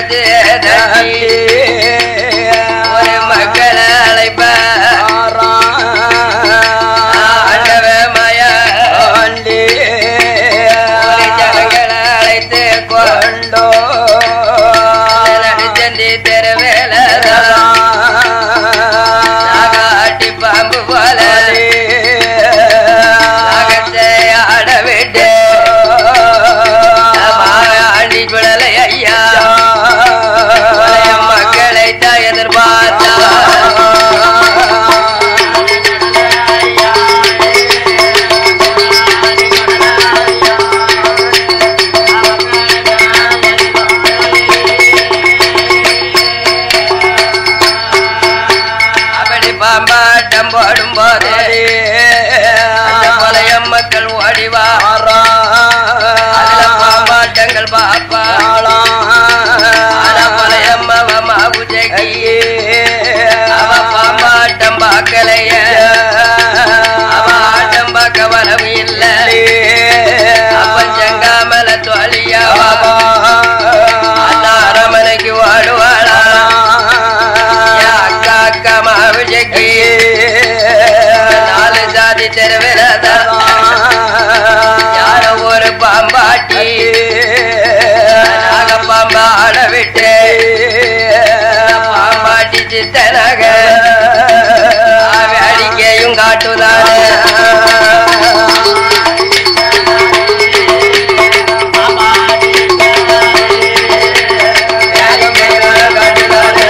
காத்து தட்டி ஒரு மக்களை அழைப்ப ஆண்டவ மாயா ஒரு ஜனங்களை அழைத்து கொண்டோ நடிச்சந்தி தெருவேல நாகாட்டி பாம்பு போல நாகத்தை ஆட விட்டு ஆண்டி குழலை ஐயா பழைய மக்களை தான் எதிர்பார்த்தா அப்படி பாம்பாட்டம் போடும் போது பழைய மக்கள் ஓடிவா அதுல பாம்பாட்டங்கள் பாப்பா ஆனா பழைய மாவுஜகி அவ பாம்பாட்டம் பார்க்கலைய அவ ஆட்டம் பார்க்க வரவு இல்ல அப்ப செங்காமல தோழியாவா அந்த அரமனைக்கு வாழுவாளா என் அக்கா அக்கா மாவுஜகி நாலு ஜாதி தெருவிலதா யாரோ ஒரு பாம்பாட்டி நாக பாம்பா ஆட விட்டு பாம்பாட்டி சித்தனாக வேடிக்கையும் காட்டுதானே வேடிக்கையும் காட்டுதானே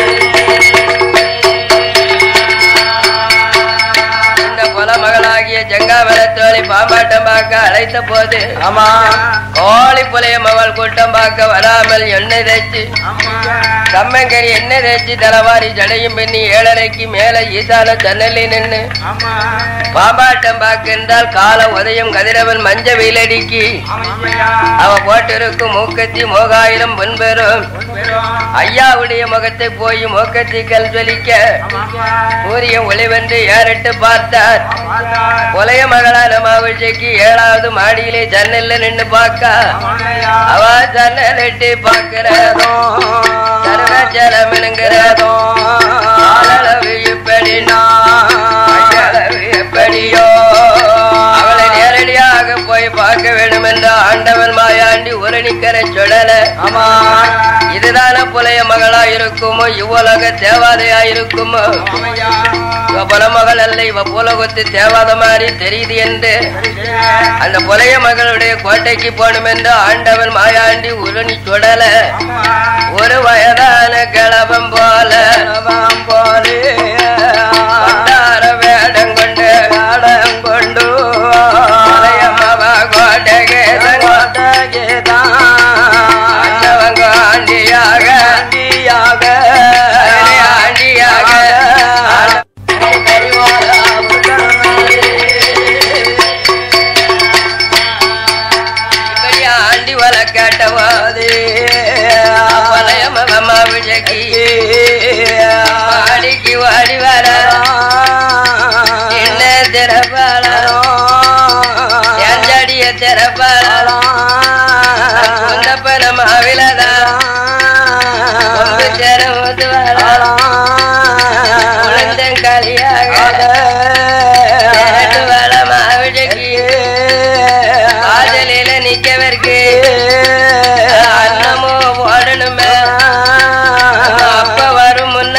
இந்த கொல மகளாகிய ஜங்காவரத்தோழி பாம்பாட்டம் பார்க்க அழைத்த போது ஆமா கோழி புலைய மகள் கூட்டம் பார்க்க வராமல் எண்ணெய் தேய்ச்சி கம்மங்கரி எண்ணெய் தேய்ச்சி தலவாரி ஜடையும் பெண்ணி ஏழரைக்கு மேல ஈசான ஜன்னலில் நின்று ஆமா பாம்பாட்டம் பார்க்கின்றால் கால உதயம் கதிரவன் மஞ்ச வெயிலடிக்கு ஆமையா அவ போட்டிருக்கும் மூக்கத்தி மோகாயிரம் பொன்பெறும் ஐயாவுடைய முகத்தை போய் மூக்கத்தி கல் ஜொலிக்க ஆமாப்பா சூரிய ஒளிவென்று ஏறிட்டு பார்த்தார் ஆமாடா கொலைய மகளான மாவிழ்ச்சிக்கு ஏழாவது மாடியிலே ஜன்னல்ல நின்னு பார்க்க ஆமையா அவ ஜன்னல் எட்டி பார்க்கிறதோ சர்வஜலமினுங்கிறதோ ஆளளவு இப்படினா அளவு எப்படியோ அவளை நேரடியாக போய் பார்க்க வேண்டும் என்று ஆண்டவன் மாயாண்டி ஒரு நிக்கரை சொல்லல ஆமா இதுதான புலைய மகளா இருக்குமோ இவ்வுலக தேவாதையா இருக்குமோ ஆமையா இவ புல மகள் அல்ல இவ பூலகத்து தேவாத மாதிரி தெரியுது என்று அந்த புலைய மகளுடைய கோட்டைக்கு போகணும் என்று ஆண்டவன் மாயாண்டி உருணி சுடல ஆமா ஒரு வயதான கிழவன் போல போலே வட்டார வேடம் கொண்டு வேடம் கொண்டு புலைய மவ கோட்டைக்கு ஆண்டவன் ஆண்டியாக ஆண்டியாக இப்படி ஆண்டி வள கேட்டவாது பழைய மகமா விஜகி வாடிக்கு வாடி வர என்ன திறப்பாளோ என் ஜடிய திறப்பாளோ குந்தப்பன மாவிலதான் கொம்பு தெர ஊதுவாளோ உளுந்தங்களியாக திரட்டு வள மாவிஜகி காதலில நிக்கவருக்கு அன்னமோ ஓடணுமே அப்ப வரும் முன்ன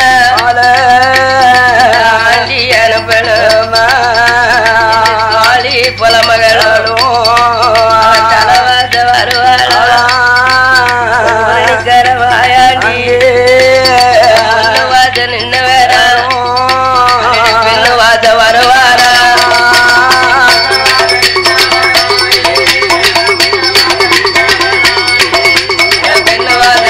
ஆண்டி அனுப்பணும் காளி புலமகளும் தலைவாச வருவாளோ கரவாயாண்டி பொண்ணு வாச நின்னு வேற பெண்ணு வாச வருவாரா பெண்ணு வாச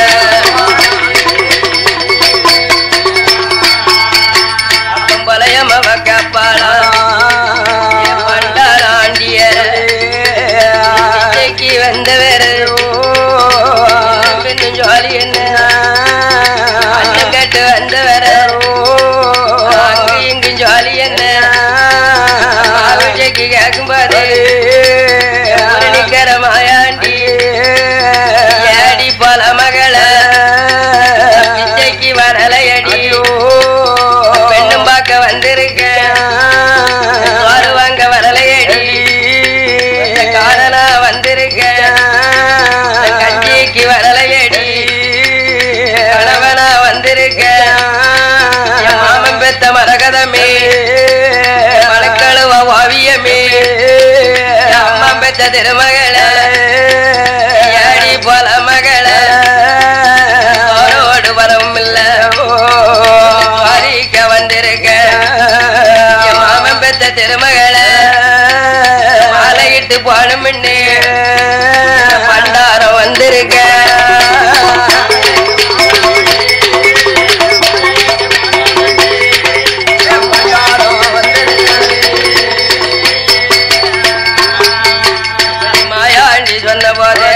பழையம் அவ கேப்பாளா பண்டாராண்டியர் இன்றைக்கு வந்தவர் பெண்ணும் ஜாலி என்ன அண்ணன் கேட்டு வந்தவர் அங்கு இங்கு ஜாலி என்ன அபிஷேக்கு கேட்கும்போது ஒரு நிக்கிற மாயாண்டி ஏடி பல மகள வரலையடி பெண்ணும் பார்க்க வந்திருக்கேன் வாங்க வரலையடி காதலா வந்திருக்கேன் கஞ்சிக்கு வரலையடி கணவனா வந்திருக்கேன் என் மாமன் பெத்த மரகதமே மலக்கழுவ ஓவியமே என் அம்மா பெத்த திருமகளே ஏடி போல மகளே அவரோடு வரவும் இல்ல வாரிக்க வந்திருக்க என் மாமன் பெத்த திருமகளே மாலையிட்டு போனும்னு பண்டாரம் வந்திருக்க மாயாண்டி சொன்ன போது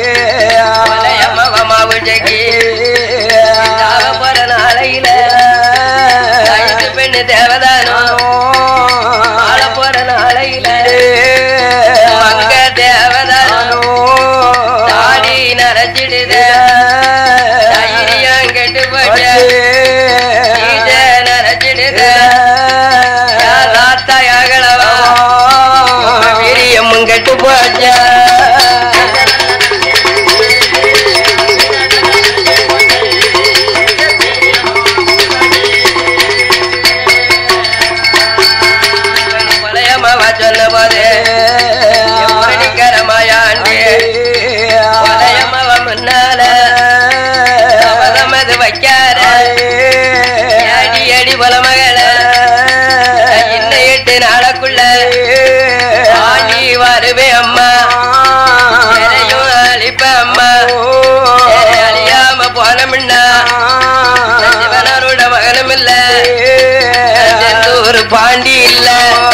மாவுஜகி போற நாளையில ஐந்து பெண்ணு தேவதானோ ஆள போற நாளையில மங்க தேவதானோ தாடி நரைச்சிடுத தைரியம் கெட்டு போச்ச ஈஜ நரைச்சிடுத தாத்தாயாகளவா வீரியமும் கெட்டு போச்ச கொலையம்மாவா சொன்ன போது முரணிக்கரமாயாண்டி கொலையம்மாவா முன்னால சபதமது வைக்கார அடி அடி போல மகள இன்னும் எட்டு நாளைக்குள்ள ஆண்டி வருவே அம்மா எதையும் அழிப்ப அம்மா அழியாம போனமுன்னா சிவனரோட மகனும் இல்ல ஒரு பாண்டி இல்ல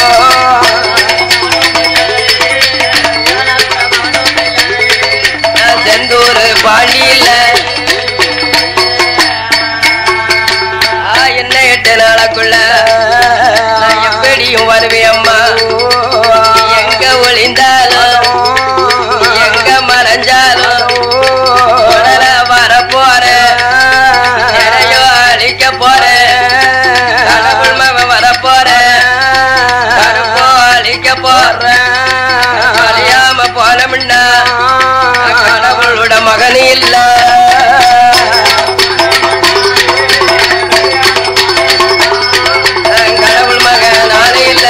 செந்தூர் பாண்டி இல்ல ஆ, என்ன எட்டு நாளைக்குள்ள நான் எப்படியும் வருவேன் அம்மா நீ எங்க ஒளிந்தாலும் எங்க மறைஞ்சாலும் உடல வர போறேன் எதையோ அழிக்க போறேன் கடவுள் மகன் வர போறேன் கருப்போ அழிக்க போறேன் அழியாம போனமுன்னா கடவுளோட மகன் இல்ல கடவுள் மகன் நானே இல்ல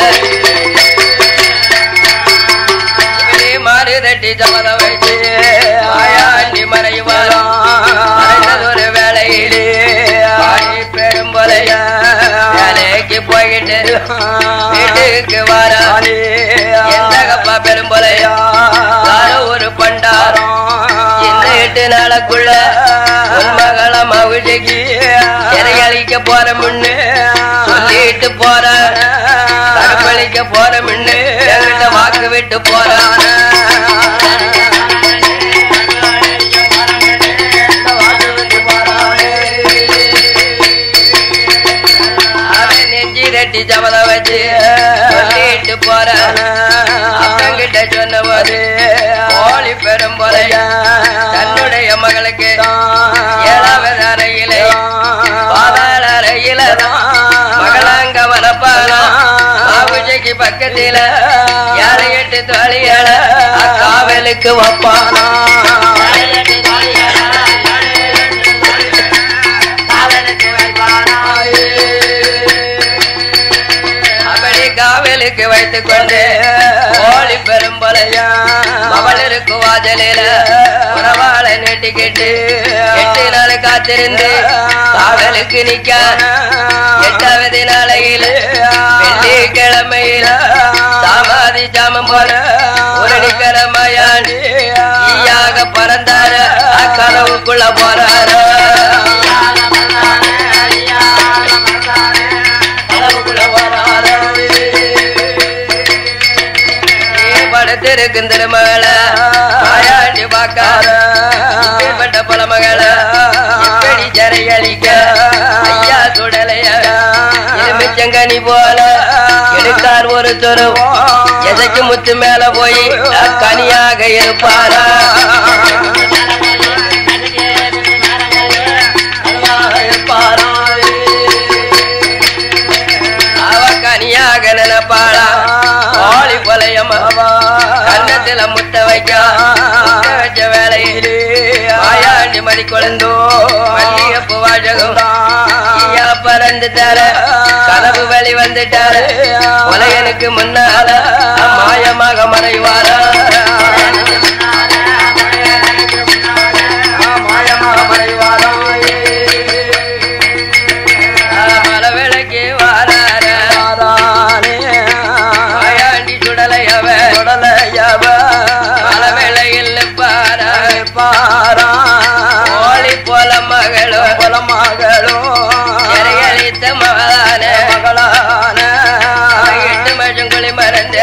இப்படி மாறு தட்டி சமதம் வச்சு ஆயாண்டி மறைவாரோ மறைந்ததொரு வேலையிலே பாடி பெரும் போலைய வேலைக்கு போயிட்டு வீட்டுக்கு வாரா எந்த கப்பா பெரும் போலையா ஒரு பண்டாரம் இந்த எட்டு நாளுக்குள்ள உன் மகள மகிழ்ச்சிக்கு இறையளிக்க போற முன்னு சொல்லிட்டு போற கருப்பளிக்க போற முன்னு என்கிட்ட வாக்கு விட்டு போறான் அவன் நெஞ்சி ரெட்டி சமதம் வச்சு சொல்லிட்டு போற அப்பங்கிட்ட சொன்ன போது கோழி பெரும் போலைய தன்னுடைய மகளுக்கு ஏழாவது அறையிலே பாதாள அறையில மகளாங்க வரப்பானா பூஜைக்கு பக்கத்தில யாரை எட்டு தோழியாள காவலுக்கு வப்பானா அப்படி காவலுக்கு வைத்துக் கொண்டு கோழி பெரும்பலையா அவள் இருக்கு வாஜலில உறவாளை நீட்டிக்கிட்டு எட்டு நாள் காத்திருந்து காவலுக்கு நிக்க எட்டாவது நாளையில வெள்ளிக்கிழமையில சாமாதி ஜாமம் போல ஒரு நிக்கிழமையாண்டு ஈயாக பறந்தார அக்கனவுக்குள்ள போறாரு கனவுக்குள்ள போறாரு படுத்திருக்கும் திருமகள மாயாண்டி பாக்கார இப்பேற்பட்ட பல மகள எப்படி ஜரை அழிக்க ஐயா சுடலைய எலுமிச்சங்கனி போல எடுத்தார் ஒரு துருவோ எதைக்கு முத்து மேல போய் கனியாக இருப்பாரா இருப்பாரா வைக்கும் முட்டை வச்ச வேலையில் மாயாண்டி மடி குழந்தோ மல்லிகைப்பூ வாசகம் ஐயா பறந்து தர கதவு வழி வந்துட்டாரு உலகனுக்கு முன்னால மாயமாக மறைவாரா மலவிளக்கு வாரார மாயாண்டி சுடலையவ மலவேளையில் பாரா ஓலி போல மகளும் இறையளித்த மகளான எட்டு மஷம் குழி மறந்து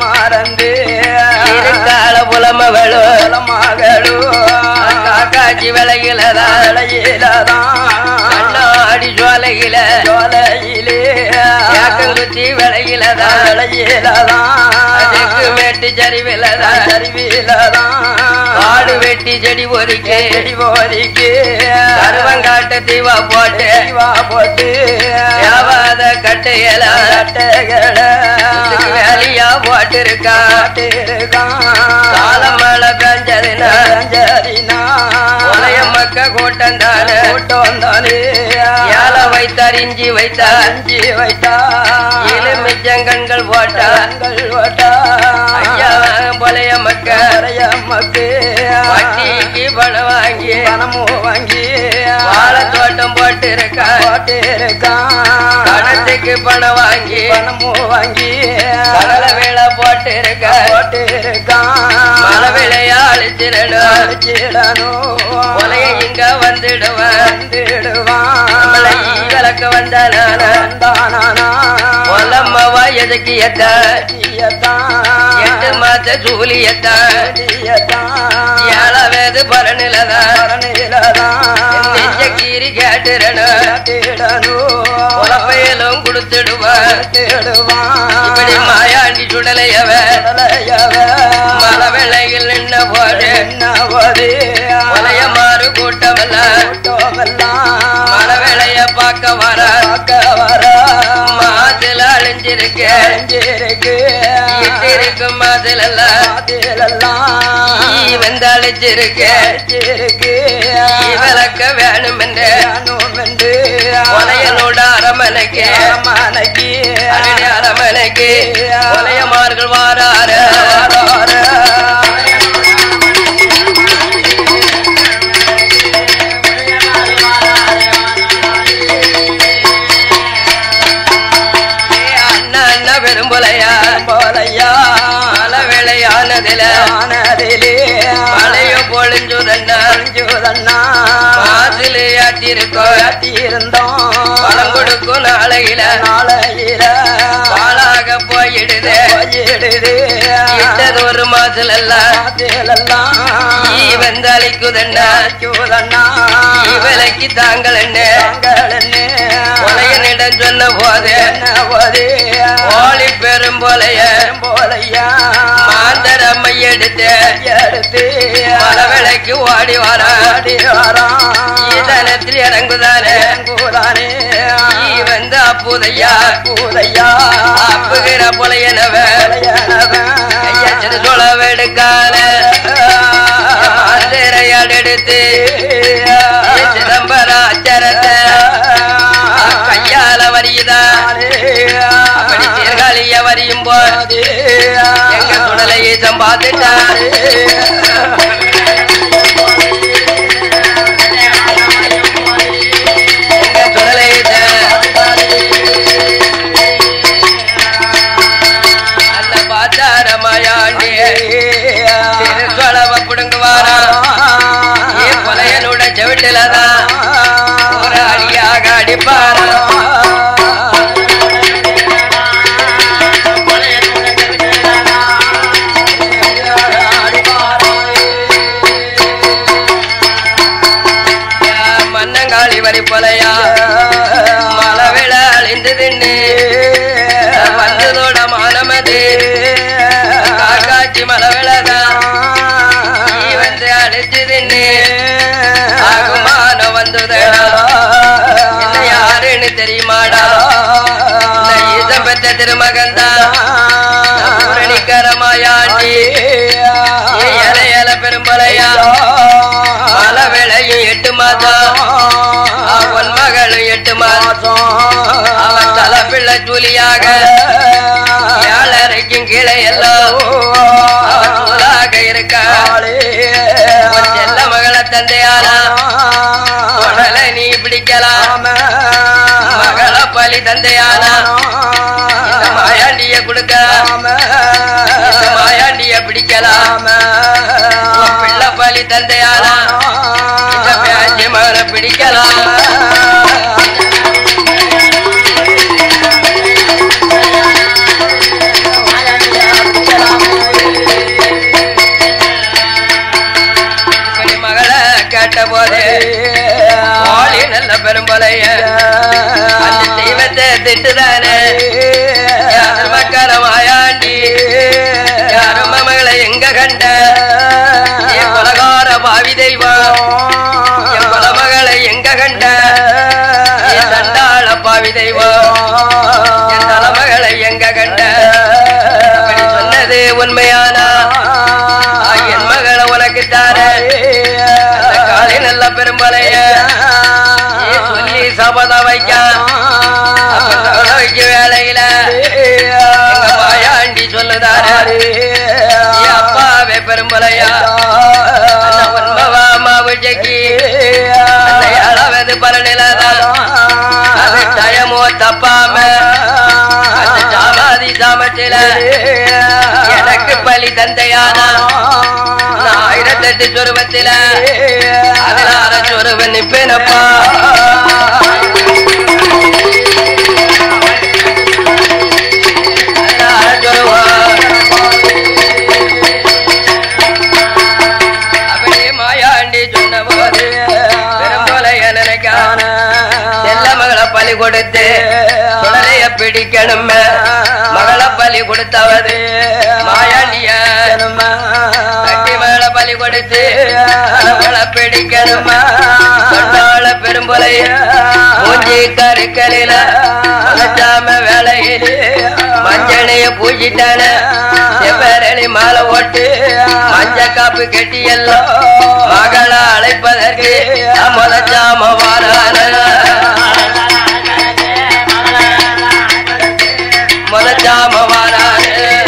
இருக்கால புலமவளும் காக்காட்சி விலையிலதான் கண்ணாடி சோலையில ஏக்கங்குத்தி விலையிலதான் அதுக்கு மேட்டு சரிவிலதான் ஆடு வெட்டி செடி ஒதுக்கி கருவங்காட்டு தீவா போட்டு தேவாத கட்டையெல்லாம் இதுக்கு வேலையா போட்டிருக்கா காலம் மழை பெஞ்சதுன்னா உலைய மக்க கூட்டம் தானே ஏல வைத்தார் இஞ்சி வைத்தார் எலுமிச்சங்கண்கள் போட்டார் ஐயா பொலைய மக்க வட்டிக்கு பணம் வாங்கி வாழை தோட்டம் போட்டு இருக்கா பணத்துக்கு பணம் வாங்கி கடலை வேலை போட்டு இருக்கா மழை விளையா அழிச்சிடணும் கொலைய இங்க வந்துடுவேன் நம்மளை ஈ விளக்க வந்தானா பொலம்மவா எதுக்கு எத்த எட்டு மாத்த சூலியத்தான் ஏழாவது பரநிலதான் நெஞ்ச கீரி கேட்டுறணும் உலப்பையிலும் கொடுத்துடுவான் இப்படி மாயாண்டி சுடலையவ மலை வெள்ளையில் நின்ன போது கொலைய மாறு கூட்டமெல்லாம் மலை வேலைய பார்க்க வர மாதுல அழிஞ்சிருக்கு இட்டிருக்கும் மாதுல ஈ வந்து அழிச்சிருக்கு ஈ விளக்க வேணும் என்று கொலையனோட அரமனைக்கு அடி அரமனைக்கு கொலையமார்கள் வாராரு அண்ணா அண்ணா பெரும்புலையா மலை வேலையானதுல மழையோ பொழிஞ்சுதண்ணா மாசிலே ஆட்டிருக்கோம் பணம் கொடுக்கும் நாளையில பாலாக போயிடுது இட்டது ஒரு மாசல் எல்லாம் ஈ வந்து அழைக்குதண்ணா ஈ விலைக்கு தாங்கள் என்ன கொலையனிடம் சொன்ன போது ஓலி பெரும் போலைய மாந்தரம்மை எடுத்து மலை விலைக்கு ஓடி வரா ஈதனத்தில் இறங்குதானே ஈ வந்து அப்புதையா அப்புகிற புலையனவ ஐயச்சது சொலவெடுக்கால மாந்திரையால் எடுத்து சிதம்பராச்சரத்தை கையால வரியுதா அப்படி சீர்காழிய வரியும் போது எங்க சுடலையை சம்பாதிட்டாரு எங்க சுடலையை அந்த பாச்சாரமாயாண்டி திருச்சொலவ புடுங்குவாரா ஏ புலையனோட செவிட்டுலதான் ஒரு அடியாக அடிப்பாரா மன்னங்காளி வரி போலையா மலை விழ அழிந்து தின்னு வந்ததோட மானமது காக்காட்சி மலை விழதான் நீ வந்து அழிச்சு தின்னு ஆகுமானம் வந்ததடா என்ன யாருன்னு தெரியுமாடா இந்த ஈசம் பெற்ற திருமகன் தான் பூரணிக்கரமாயாண்டி ஏல பெரும்பலையா மலை விளையும் எட்டு மாதம் அவன் மகளும் எட்டு மாதம் அவன் தலை பிள்ளை ஜூலியாக ஏழரைக்கும் கீழே எல்லாம் அவன் சூலாக இருக்க உன் செல்ல மகளை தந்தையானா உடலை நீ பிடிக்கலாம் மகளை பலி தந்தையானா இந்த மாயாண்டிய கொடுக்க இந்த மாயாண்டிய பிடிக்கலாம் உன் பிள்ளை பலி தந்தையானா இந்த பேச்சு மகனை பிடிக்கலாம் இப்படி மகளை கேட்ட போது ஆளி நல்ல பெரும்பலைய அந்த தெய்வத்தை திட்டுதானே யார் மக்கள மாயாண்டி யாரும் மகளை எங்க கண்ட என் பலகார பாவி தெய்வம் என் பலமகளை எங்க கண்ட என் தண்டாள பாவி தெய்வம் என் தலைமகளை எங்க கண்ட அப்படி சொன்னது உண்மையானா ஆ, என் மகளை உனக்கு தார அந்த காலை நல்ல பெரும்பலைய நீ சொல்லி சபதம் வைக்க அப்ப சபதம் வைக்க வேலையில எங்க மாயாண்டி சொல்லுதாரு நீ அப்பாவே பெரும்பலையா அந்த உண்மவா மாவுஜைக்கு அந்த அளவது பரநிலதான் அது டயமோ தப்பாம அந்த சாமாதி சாமத்தில எனக்கு பலி தந்தையானா நான் ஆயிரத்தெட்டு சொருபத்தில பதினாறு சொருவன் நிப்பேனப்பா பதினாறு சொருவம். அப்படியே மாயாண்டி சொன்ன போது பெரும்பலைய நினைக்கான செல்ல மகளை பலி கொடுத்து சுடலைய பிடிக்கணும் மகளை பலி கொடுத்தவது மாயாண்டிய கட்டி மகளை பலி கொடுத்து மகளை பிடிக்கணும் கொண்டாள பெரும்பலைய மூஞ்சி கருக்கலில மகச்சாம வேலையில் மஞ்சளைய பூஜிட்டான செவ்வரளி மாலை ஓட்டு மஞ்ச காப்பு கட்டி எல்லாம் மகளை அழைப்பதற்கு முதச்சாம வாரான முதச்சாம வாரான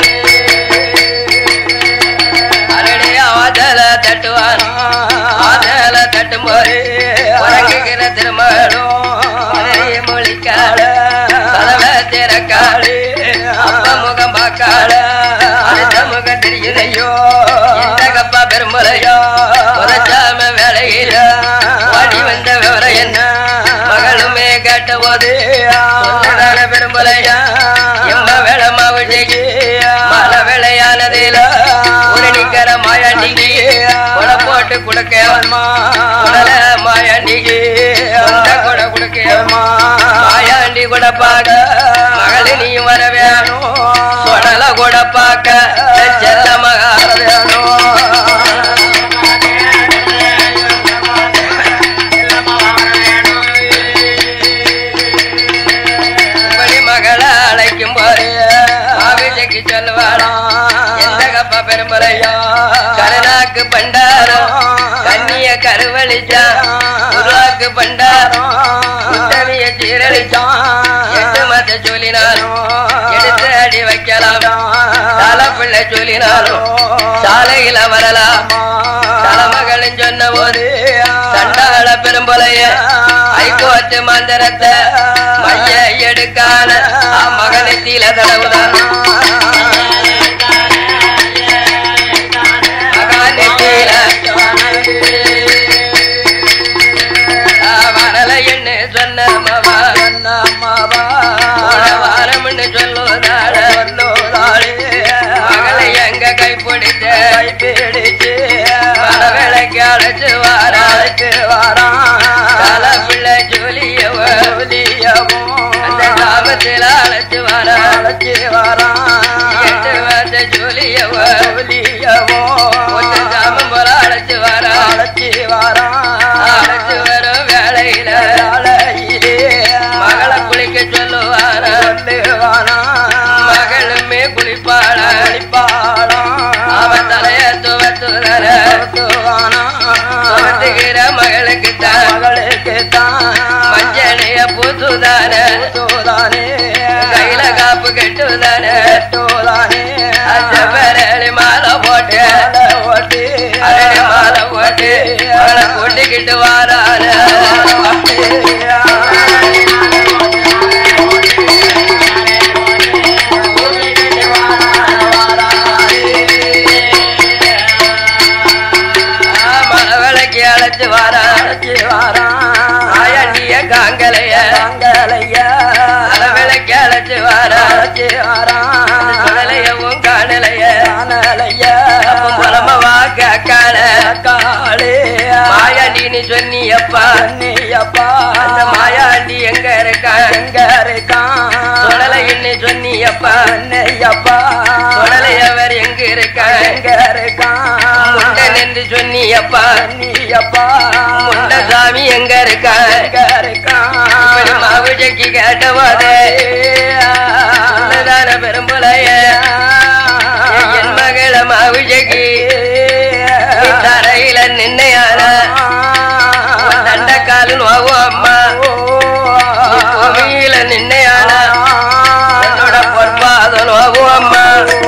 அரடி ஆதல தட்டுவான் ஆதல தட்டும் போது உறங்குகிற திருமகளும் மலரிய மொழிக்காள கதவை திறக்காளு அப்ப முகம் பார்க்காள அடுத்த முகம் தெரியுதையோ இந்த கப்பா பெருமலையோ உதச்சாம வேலையில ஓடி வந்த விவரம் என்ன மகளுமே கேட்ட போது சொன்னதான பெருமலையா எம்ம வேலை மாவுஜைக்கு மழை வேலையானதில ஒரு நிக்கிற மாயாண்டிக்கு கொட போட்டு கொடுக்க உடல மாயாண்டிக்கு சொந்த கொட கொடுக்க மாயாண்டி கூட பார்க்க மகளி நீ வர வேணும் சொடல கூட பார்க்க செல்ல மகார வேணும் இப்படி மகளை அழைக்கும் போது மாவிஜைக்கு சொல்லுவாளாம் எந்த கப்பா பெரும்பலையா கருணாக்கு பண்டாரம் கண்ணிய கருவழிச்சான் குருவாக்கு பண்டாரம் உத்தமிய சீரழிச்சான் எட்டு மத்த சொல்லினாலும் எடுத்து அடி வைக்கலாம் தலை பிள்ளை சொல்லினாலும் சாலையில வரலாம் தலைமகளும் சொன்ன போது சண்டாள பெரும்பலைய ஐகோட்டு மந்திரத்தை மைய எடுக்கான மகனை தீல தடவுதான் மகனை தீல வரல என்ன சொன்ன மவா வாரம்னு சொல்லுவதால மகளை எங்க கைப்பிடிச்ச பல வேலைக்கு அழைச்சு வாரா தல பிள்ளை ஜோலியவ அந்த கிராமத்தில் அழைச்சு வாரா எட்டு வருஷ ஜோலியவ ஒத்த சாமம் போல அழைச்சு வாரா அழைச்சு வரும் வேலையில மகளை குளிக்க சொல்ல கூட்டிட்டு வாரான மலவிளக்கி அழைச்சு வாரான் ஆயண்டிய காங்கலைய மலவிளக்கி அழைச்சு வாரான் சுடலையவும் காணலைய புலமவா காக்கால மாயாண்டி நீ சொன்னியப்பா அந்த மாயாண்டி எங்க இருக்கான் சுடலை இன்னி சொன்னியப்பா சுடலை அவர் எங்க இருக்கான் முண்டை நின்று சொன்னியப்பா முண்ட சாமி எங்க இருக்கான் இப்படி மாவுஜக்கி கேட்டவாதே சொன்னதான பெரும்புலைய என் மகள மாவுஜக்கி தரையில நின்னையான தண்டக்காலு நோவும் அம்மா பூமியில நின்னையான என்னோட பொற்பாத நோவும் அம்மா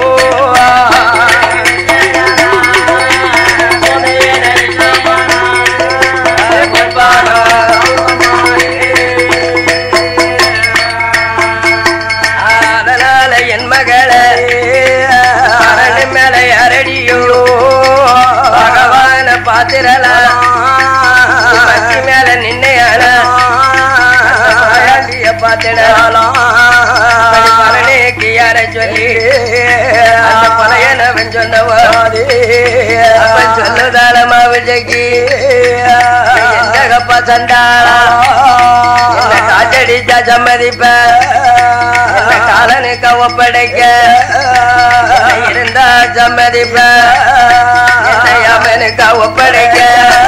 அதனால என் மகள அரணு மேல அரடியோ பகவான பாத்திரலாம் பத்தி மேல நின்னையான மாயாண்டிய பாத்திரம் பழனிக்கு யார சொல்லி அந்த பழையனவன் சொன்னவோ அப்ப சொல்லுதால மாவுஜகி எந்த கப்பா சண்டாளா என்ன காற்றடிச்சா சம்மதிப்ப என்ன காலனுக்கு ஒப்படைக்க இருந்தா சம்மதிப்ப என்ன யமனுக்கு ஒப்படைக்க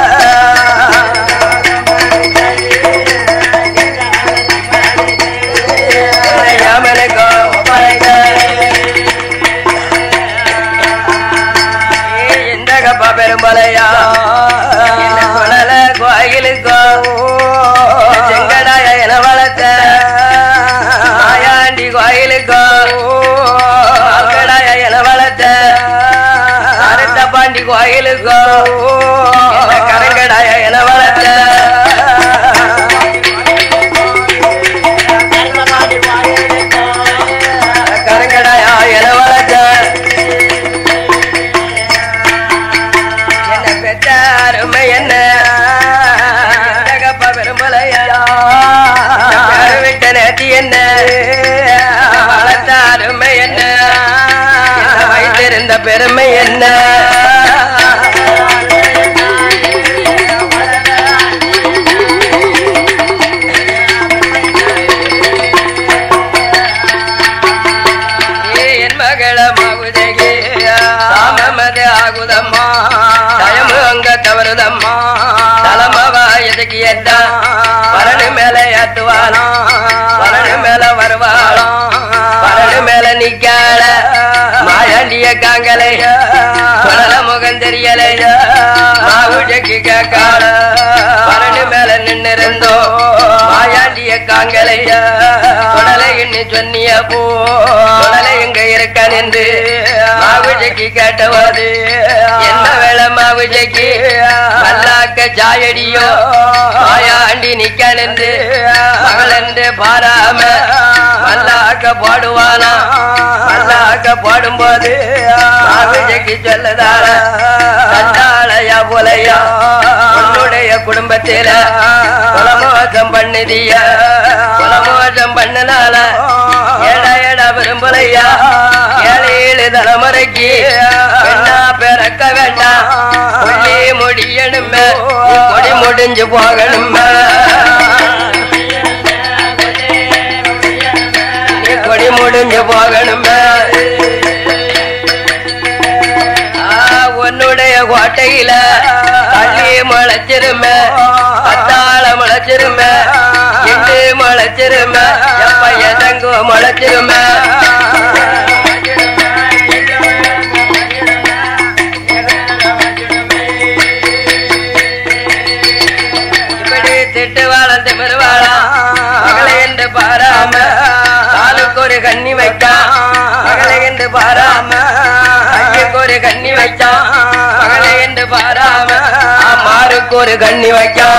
என்ன யமனுக்கு ஒப்படைக்க எந்த கப்பா பெரும்பலையா என்ன சொல்லல கோயிலுக்கோ செங்கடாய என வளர்த்த மாயாண்டி கோயிலுக்கோ கடாய என வளர்த்த அரத்த பாண்டி கோயிலுக்கோ என்ன கரங்கடாய என வளர்த்த கரங்கடாய என வளர்த்த என்ன பெற்ற அருமை என்ன கப்பா பெரும்பலையா விட்ட நேத்தி என்ன வளர்த்த அருமை என்ன என்ன வைத்திருந்த பெருமை என்ன ஏ என் மகள மகுதகே சாமமது ஆகுதம்மா தயமு அங்க தவறுதம்மா தலமவா எதுக்கு ஏத்தா பரணு மேல ஏத்துவாளாம் பரணு மேல வருவாளாம் பரணு மேல நிக்காள மாயாண்டிய காங்கலைய சுடல முகம் தெரியலைய மாவுஜக்கு கேக்காள பரணு மேல நின்னு இருந்தோ மாயாண்டிய காங்கலைய சுடலை எண்ணி சொன்னிய போ சுடலை எங்க இருக்க நின்று மாவுஜக்கு கேட்டவாது என்ன வேலை மாவுஜக்கு மல்லாக்க ஜாயடியோ மாயாண்டி நிக்க நின்று மகளென்று பாராம மல்லாக்க பாடுவானா மல்லாக்க பாடும்போது மாவுஜக்கு சொல்லதால தண்டாளையா போலையா உன்னுடைய குடும்பத்தில குலமோசம் பண்ணுதிய குலமோசம் பண்ணனால ஏடா ஏடா விரும்பலையா ஏழு ஏழு தலைமுறைக்கு பெண்ணா பிறக்க வேண்டாம் கொல்லி முடியணுமே கொடி முடிஞ்சு போகணுமே நீ கொடி முடிஞ்சு போகணுமே ஆ, உன்னுடைய கோட்டையில தள்ளி முளைச்சிருமே பத்தாள முளைச்சிருமே இண்டு முளைச்சிருமே எப்ப எதங்கோ முளைச்சிருமே இப்படி திட்டு வாழந்து பெருவாளா மகளை என்று பாராம காலுக்கு ஒரு கண்ணி வைக்கான் மகளை என்று பாராம ஐயக்கு ஒரு கண்ணி வைச்சான் மகளை என்று பாராம மாருக்கு ஒரு கண்ணி வைக்கா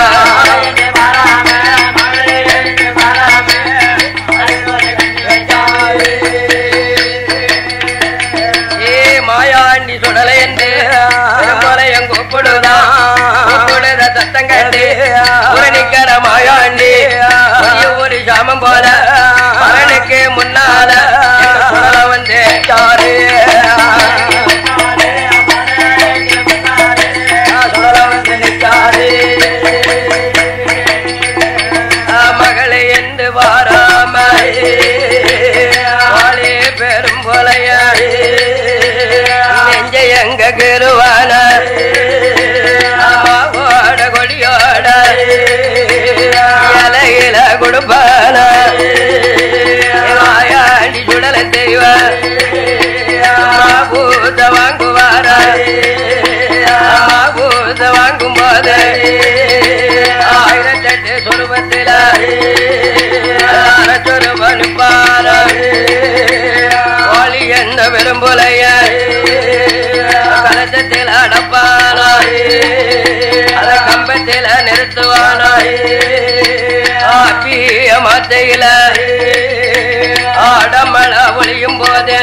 ஏ மாயாண்டி சுடலை என்று பெரும்பலையம் கூப்பிடுதான் கூப்பிடுத சத்தம் கண்டு ஒரு நிக்கிற மாயாண்டி புதிய ஒரு சாமம் போல பலனுக்கு முன்னால எங்க சுடலை வந்து சாரு சுடலை வந்து நிற்காரு மகளை என்று வாராம வாழே பெரும் போலைய நெஞ்ச எங்க கருவான ஓட கொடியோட இலையில கொடுப்பான வாயாடி சுடல தெய்வ பூத வாங்குவார பூத வாங்கும் போது ஆயிரத்தெட்டு சொருபத்தில சொருபனுப்பார ஒளி என்ன விரும்புலைய கலசத்தில் அடப்பானா அத கம்பத்தில் நிறுத்துவானா ஆப்பிய மத்தையில ஆடமள ஒளியும் போது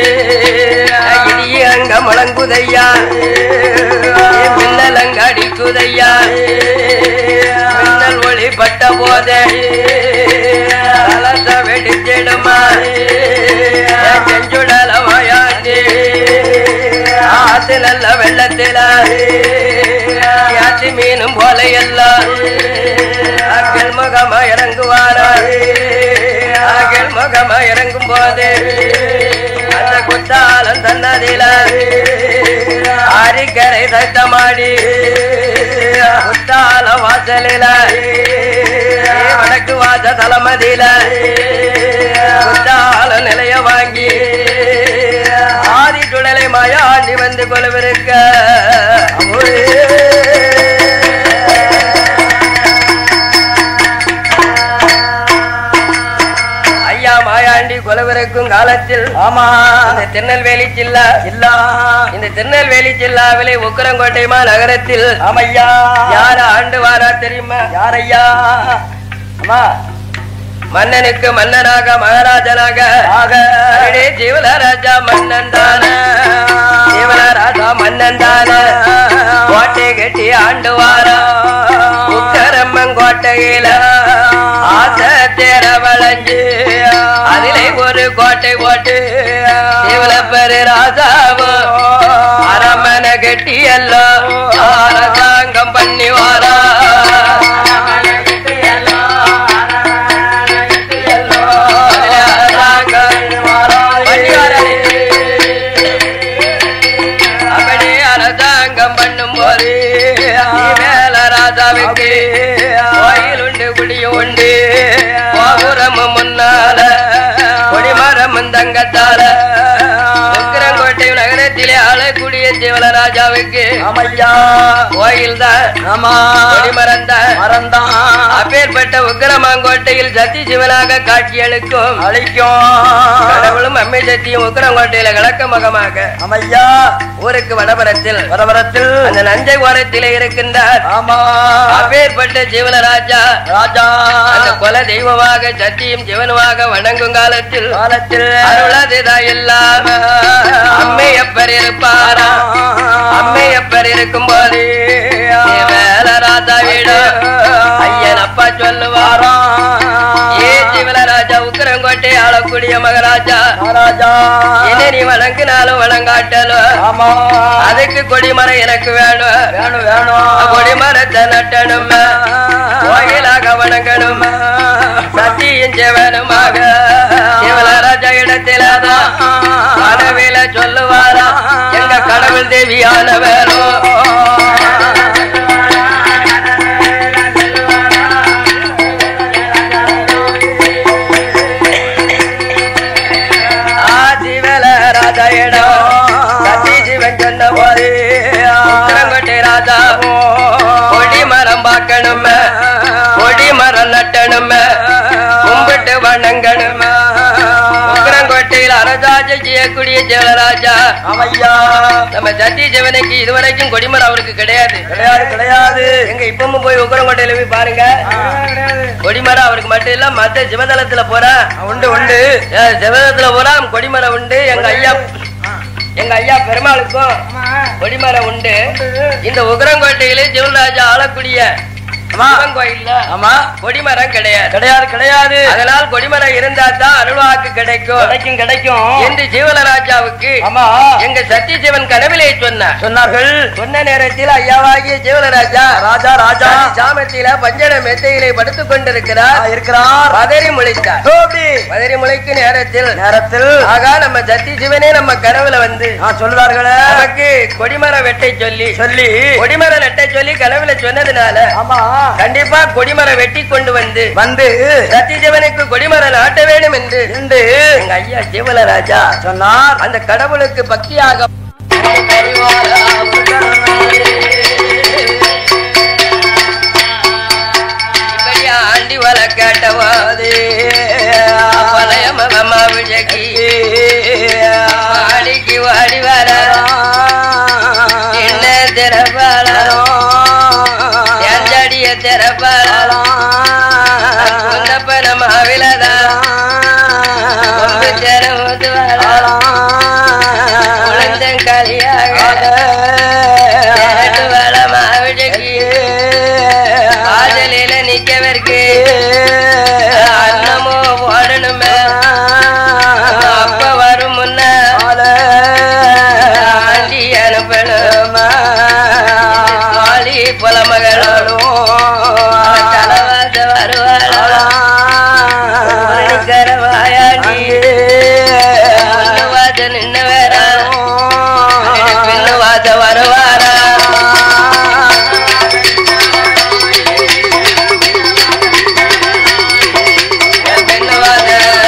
இடிய அங்க முழங்குதையா மின்னலங்க அடிக்குதையா மின்னல் ஒளி பட்ட போதே கலச வெடிச்சிடுமா செஞ்சுடல வாயாண்டி ஆத்து நல்ல வெள்ளத்தில யாத்தி மீனும் போல எல்லாம் அக்கில் முகமா இறங்குவாரா அகில் முகமா இறங்கும் போது அந்த குத்தாலம் தன்னதில அரிக்கரை சத்தமாடி குத்தால வாசலில வடக்கு வாச தலமதியில குத்தால நிலைய வாங்கி ஆதி சுடலை மாயாண்டி வந்து கொலுவிருக்க ஐயா மாயாண்டி கொலவிருக்கும் காலத்தில் ஆமா இந்த திருநெல்வேலி ஜில்லா இல்ல இந்த திருநெல்வேலி ஜில்லாவிலே உக்கரங்கோட்டைமா நகரத்தில் ஆமையா யார ஆண்டு வாரா தெரியுமா யாரையா அம்மா மன்னனுக்கு மன்னனாக மகாராஜனாக ஆக அடே ஜீவனராஜா மன்னன் தான ஜீவனராஜா மன்னன் தான கோட்டை கட்டி ஆண்டு வாரா உக்கரம்மன் கோட்டையில ஆசை தேர வளைஞ்சு அதிலே ஒரு கோட்டை போட்டு சிவலப்பரு ராஜாவோ அரமனை கட்டி எல்லாம் அரசாங்கம் பண்ணி வாரா அப்படி அரசாங்கம் பண்ணும் போது மேல ராஜாவுக்கு கோயில் உண்டு குடியும் உண்டு கோபுரமும் முன்னால கொடிமரமும் தங்கத்தால உக்கிரங்கோட்டை நகரத்திலே ஆளக்கூடிய சிவலராஜாவுக்கு ஆமையா கோயில் தான் ஆமா கொடிமரம் தான் மறந்தான் அப்பேற்பட்ட உக்கிரமாங்கோட்டையில் சத்தி சிவனாக காட்சியளிக்கும் அழிக்கும் கடவுளும் அம்மை சத்தியும் உக்கிரங்கோட்டையில கிழக்க முகமாக ஆமையா ஊருக்கு வடபுறத்தில் வரவரத்தில் அந்த நஞ்சை ஓரத்திலே இருக்கின்றார் ஆமா அப்பேற்பட்ட ஜீவனராஜா ராஜா அந்த கொல தெய்வமாக சத்தியும் சிவனுமாக வணங்கும் காலத்தில் காலத்தில் அருளதுதா இல்லாம அம்மையப்பர் இருப்பாரா அம்மையப்பர் இருக்கும் போது வேலராஜாவிடம் ஐயன் அப்பா சொல்லுவாரா ஏ ஜீவனராஜா உக்கிரங்கோட்டை ஆளக்கூடிய மகாராஜா ராஜா இனி நீ வணங்கினாலும் வணங்காட்டலும் ஆமா அதுக்கு கொடிமரம் எனக்கு வேணும் வேணும் வேணும் கொடிமரத்தை நட்டணும் கோயிலாக வணங்கணும் சத்தியும் ஜெவனுமாக சிவலராஜா இடத்திலதான் கனவில சொல்லுவாரா எங்க கடவுள் தேவியான வேணும் ராஜா இடம் சத்தி சிவன் சொன்ன போது உத்தரங்கோட்டை ராஜா கொடி மரம் பார்க்கணும் கொடி மரம் நட்டணும் கும்பிட்டு வணங்கணும் உக்கரங்கோட்டை கொடுங்கோட்டையில் அரசாட்சி செய்யக்கூடிய ஜெயலராஜா ஆமையா நம்ம சத்திய சிவனுக்கு இதுவரைக்கும் கொடிமரம் அவருக்கு கிடையாது கிடையாது கிடையாது எங்க இப்பவும் போய் உக்கரங்கோட்டையில போய் பாருங்க கொடிமரம் அவருக்கு மட்டும் இல்ல மத்த சிவதளத்துல போறா உண்டு உண்டு ஏன் சிவதளத்துல போறா கொடிமரம் உண்டு எங்க ஐயா எங்க ஐயா பெருமாளுக்கும் கொடிமரம் உண்டு இந்த உக்கரங்கோட்டையிலே ஜெயலராஜா ஆளக்கூடிய ஆமா சிவன் கோயில்ல ஆமா கொடிமரம் கிடையாது கிடையாது கிடையாது அதனால் கொடிமரம் இருந்தா தான் அருள்வாக்கு கிடைக்கும் கிடைக்கும் கிடைக்கும் என்று ஜீவலராஜாவுக்கு ஆமா எங்க சத்தியசிவன் கனவிலே சொன்னார் சொன்னார்கள் சொன்ன நேரத்தில் ஐயாவாகிய ஜீவலராஜா ராஜா ராஜா சாமத்தில பஞ்சன மெத்தையிலே படுத்துக் கொண்டிருக்கிறார் ஆ, இருக்கிறார் பதறி முளைத்தார் சோபி பதறி முளைக்கும் நேரத்தில் நேரத்தில் ஆகா நம்ம சத்தி சிவனே நம்ம கனவுல வந்து ஆ, சொல்லுவார்களே நமக்கு கொடிமரம் வெட்டை சொல்லி சொல்லி கொடிமரம் வெட்டை சொல்லி கனவுல சொன்னதுனால ஆமா கண்டிப்பா கொடிமரம் வெட்டி கொண்டு வந்து வந்து சத்தி சிவனுக்கு கொடிமரம் நாட்ட வேண்டும் என்று என்று எங்க ஐயா ஜீவலராஜா சொன்னார் அந்த கடவுளுக்கு பக்தியாக இப்படி ஆண்டி வள கேட்டவா பழைய மகமா விஜகி வாடிக்கு வாடி வர என்ன திறப்பாள எஞ்சடிய திறப்பாள குந்தப்பன மாவிலதான் கொம்பு திறமுது வர குழந்தங்களியாக திரட்டு வள மாவிஜகி காதலில நிக்கவருக்கு அன்னமோ ஓடணுமே அப்ப வரும் முன்ன ஆண்டி அனுப்பணும் மாலி புலமகளும் தலவாச வருவாளோ கரவாயாண்டி வாச நின்ன வேற பின்னு வாச வருவாரா பின்னு வாச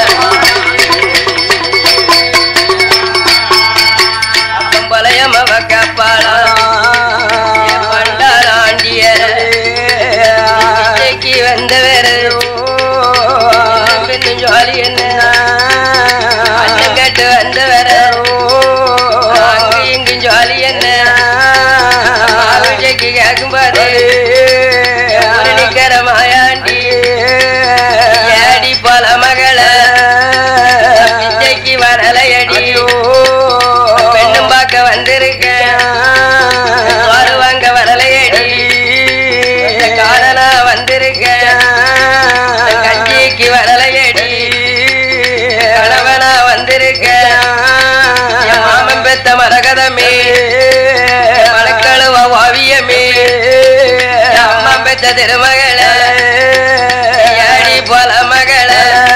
பழைய மவ கப்பாளா பண்டாராண்டியர் இன்றைக்கு வந்தவர் பின்னும் ஜாலி என்ன அண்ணங்கட்டு வந்தவர் அங்கு இங்கும் ஜாலி என்ன விஜய்க்கு கேட்கும்போது நிக்கிற மாயாண்டி ஏடி போல மகள விஜய்க்கு வரலையடி பெண்ணும் பார்க்க வந்திருக்க வருவாங்க வரலையடி காரணா வந்திருக்க கஞ்சிக்கு வரலையடி கணவனா வந்திருக்க என் மாமன் பெத்த மரகதமே மணக்கழுவ ஓவியமே என் அம்மா பெத்த திருமகள ஏடி போல மகள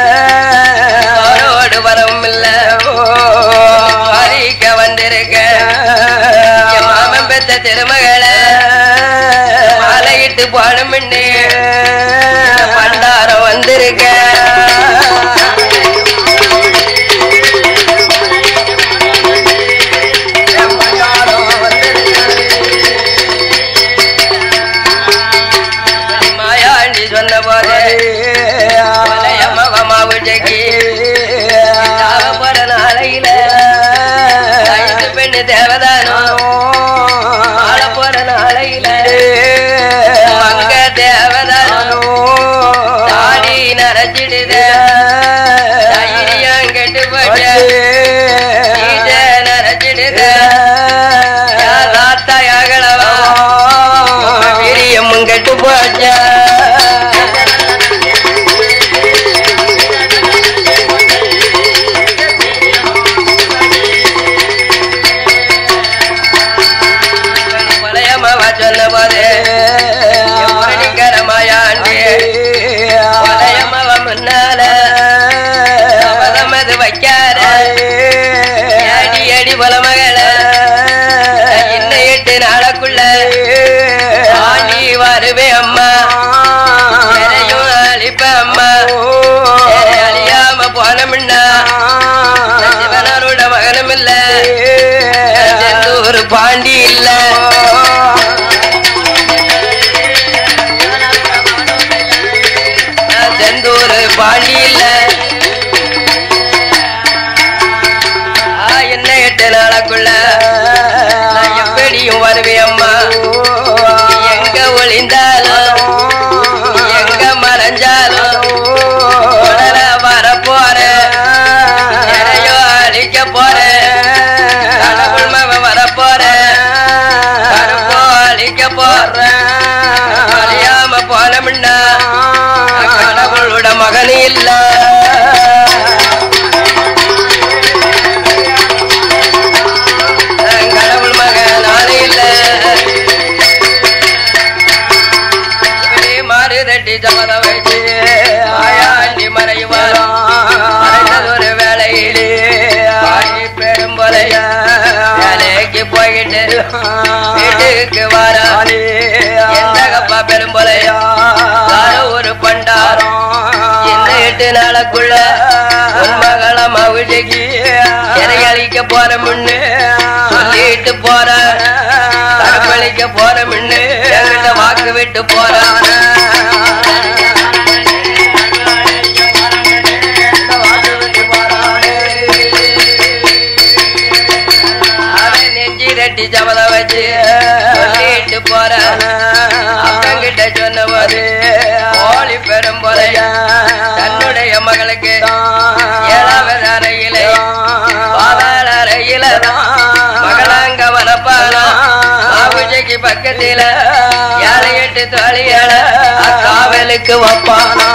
அவரோடு வரவும் இல்ல வாரிக்க வந்திருக்க என் மாமன் பெத்த திருமகள மாலையிட்டு போனும் பண்டாரம் வந்திருக்க மாயாண்டி சொன்ன போது பழைய மகமாவு ஜெகி போற நாளையில ஐந்து பெண்ணு தேவதானோ ஆள போற நாளையில மங்க தேவதானோ தாடி நரைச்சிடுது தைரியம் கெட்டு போச்சு நீச்ச நரைச்சிடுது தாத்தா யாகளவா வீரியமும் கெட்டு போச்சா பழையமாவ சொன்ன போது மணிக்கரமாயாண்டி பழையமாவ முன்னால பதமது வைக்கார அடி அடி பல மகள இன்னும் எட்டு நாளைக்குள்ள ஆண்டி வருவே அம்மா எதையும் அழிப்ப அம்மா எதை அழியாம போனமுன்னா சிவனரோட மகனும் இல்ல செந்தூர் பாண்டி இல்ல செந்தூர் பாண்டி இல்ல வந்தாலும் உடல வர போறேன் நிறையோ அழிக்க போறேன் கடவுள் மகன் வர போறேன் கருப்போ அழிக்க போறேன் அழியாம போனமுன்னா கடவுளோட மகன் இல்ல கடவுள் மகன் நானே இல்ல இப்படி மாறு தட்டி சமத வச்சு ஆயாண்டி மறைவாரோ மறைந்ததொரு வேலையிலே பாடி பெரும் போலைய வேலைக்கு போய்கிட்டு வீட்டுக்கு வர எந்த கப்பா பெரும் போலையா ஒரு பண்டாரம் இந்த எட்டு நாளுக்குள்ள உண்மகள மவிழுகி இறையழிக்க போற முன்னு சொல்லிட்டு போற தரப்பளிக்க போற முன்னு என்கிட்ட வாக்கு விட்டு போறான அவன் நெஞ்சி ரெட்டி சமத வச்சு சொல்லிட்டு போற அப்பங்கிட்ட சொன்ன போது கோழி பெரும் போலைய தன்னுடைய மகளுக்கு ஏழாவது அறையிலே பாதாள அறையில மகளாங்க வரப்பானா பூஜைக்கு பக்கத்தில ஏழை எட்டு தொழியல காவலுக்கு வப்பானா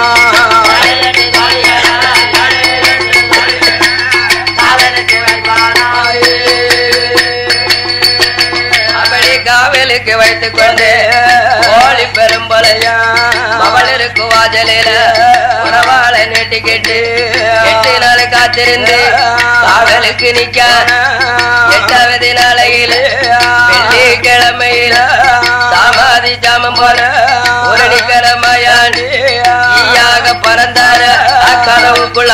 அப்படி காவலுக்கு வைத்துக் கொண்டு கோழி பெரும்பலையா அவள் இருக்கு வாஜலில உறவாளை நீட்டிக்கிட்டு எட்டு நாள் காத்திருந்து காவலுக்கு நிக்க எட்டாவது நாளையில வெள்ளிக்கிழமையில சாமாதி ஜாமம் போல ஒரு கிழமையாண்டு ஈயாக பறந்தார அக்கனவுக்குள்ள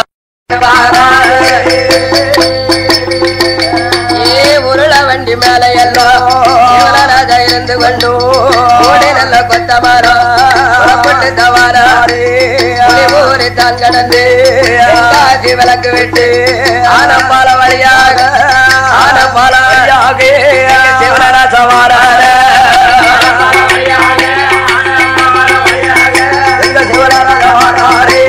ஏ உருள வண்டி மேல எல்லாம் இவளராஜா இருந்து கொண்டு ஓடி நல்ல கொத்த மரம் புறப்பட்டு தவாராரு ஊரை தான் கடந்து காசி விளக்கு விட்டு ஆனப்பால வழியாக ஆனப்பால வழியாக சிவனராஜா வாரார எங்க சிவனராஜா வாராரே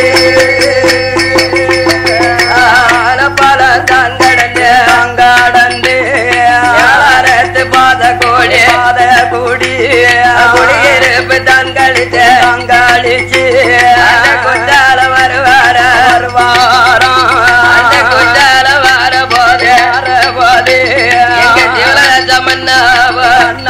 ஆனப்பாலம் தான் கடந்து அங்காடந்து யாரத்து பாத கோடி பாத கூடி குடியிருப்பு தான் கழிச்சு அங்காளிச்சு அந்த குட்டால வருவார வருவாரம் அந்த குட்டால வர போது வர போது எங்க சிவராஜ மன்னாவோ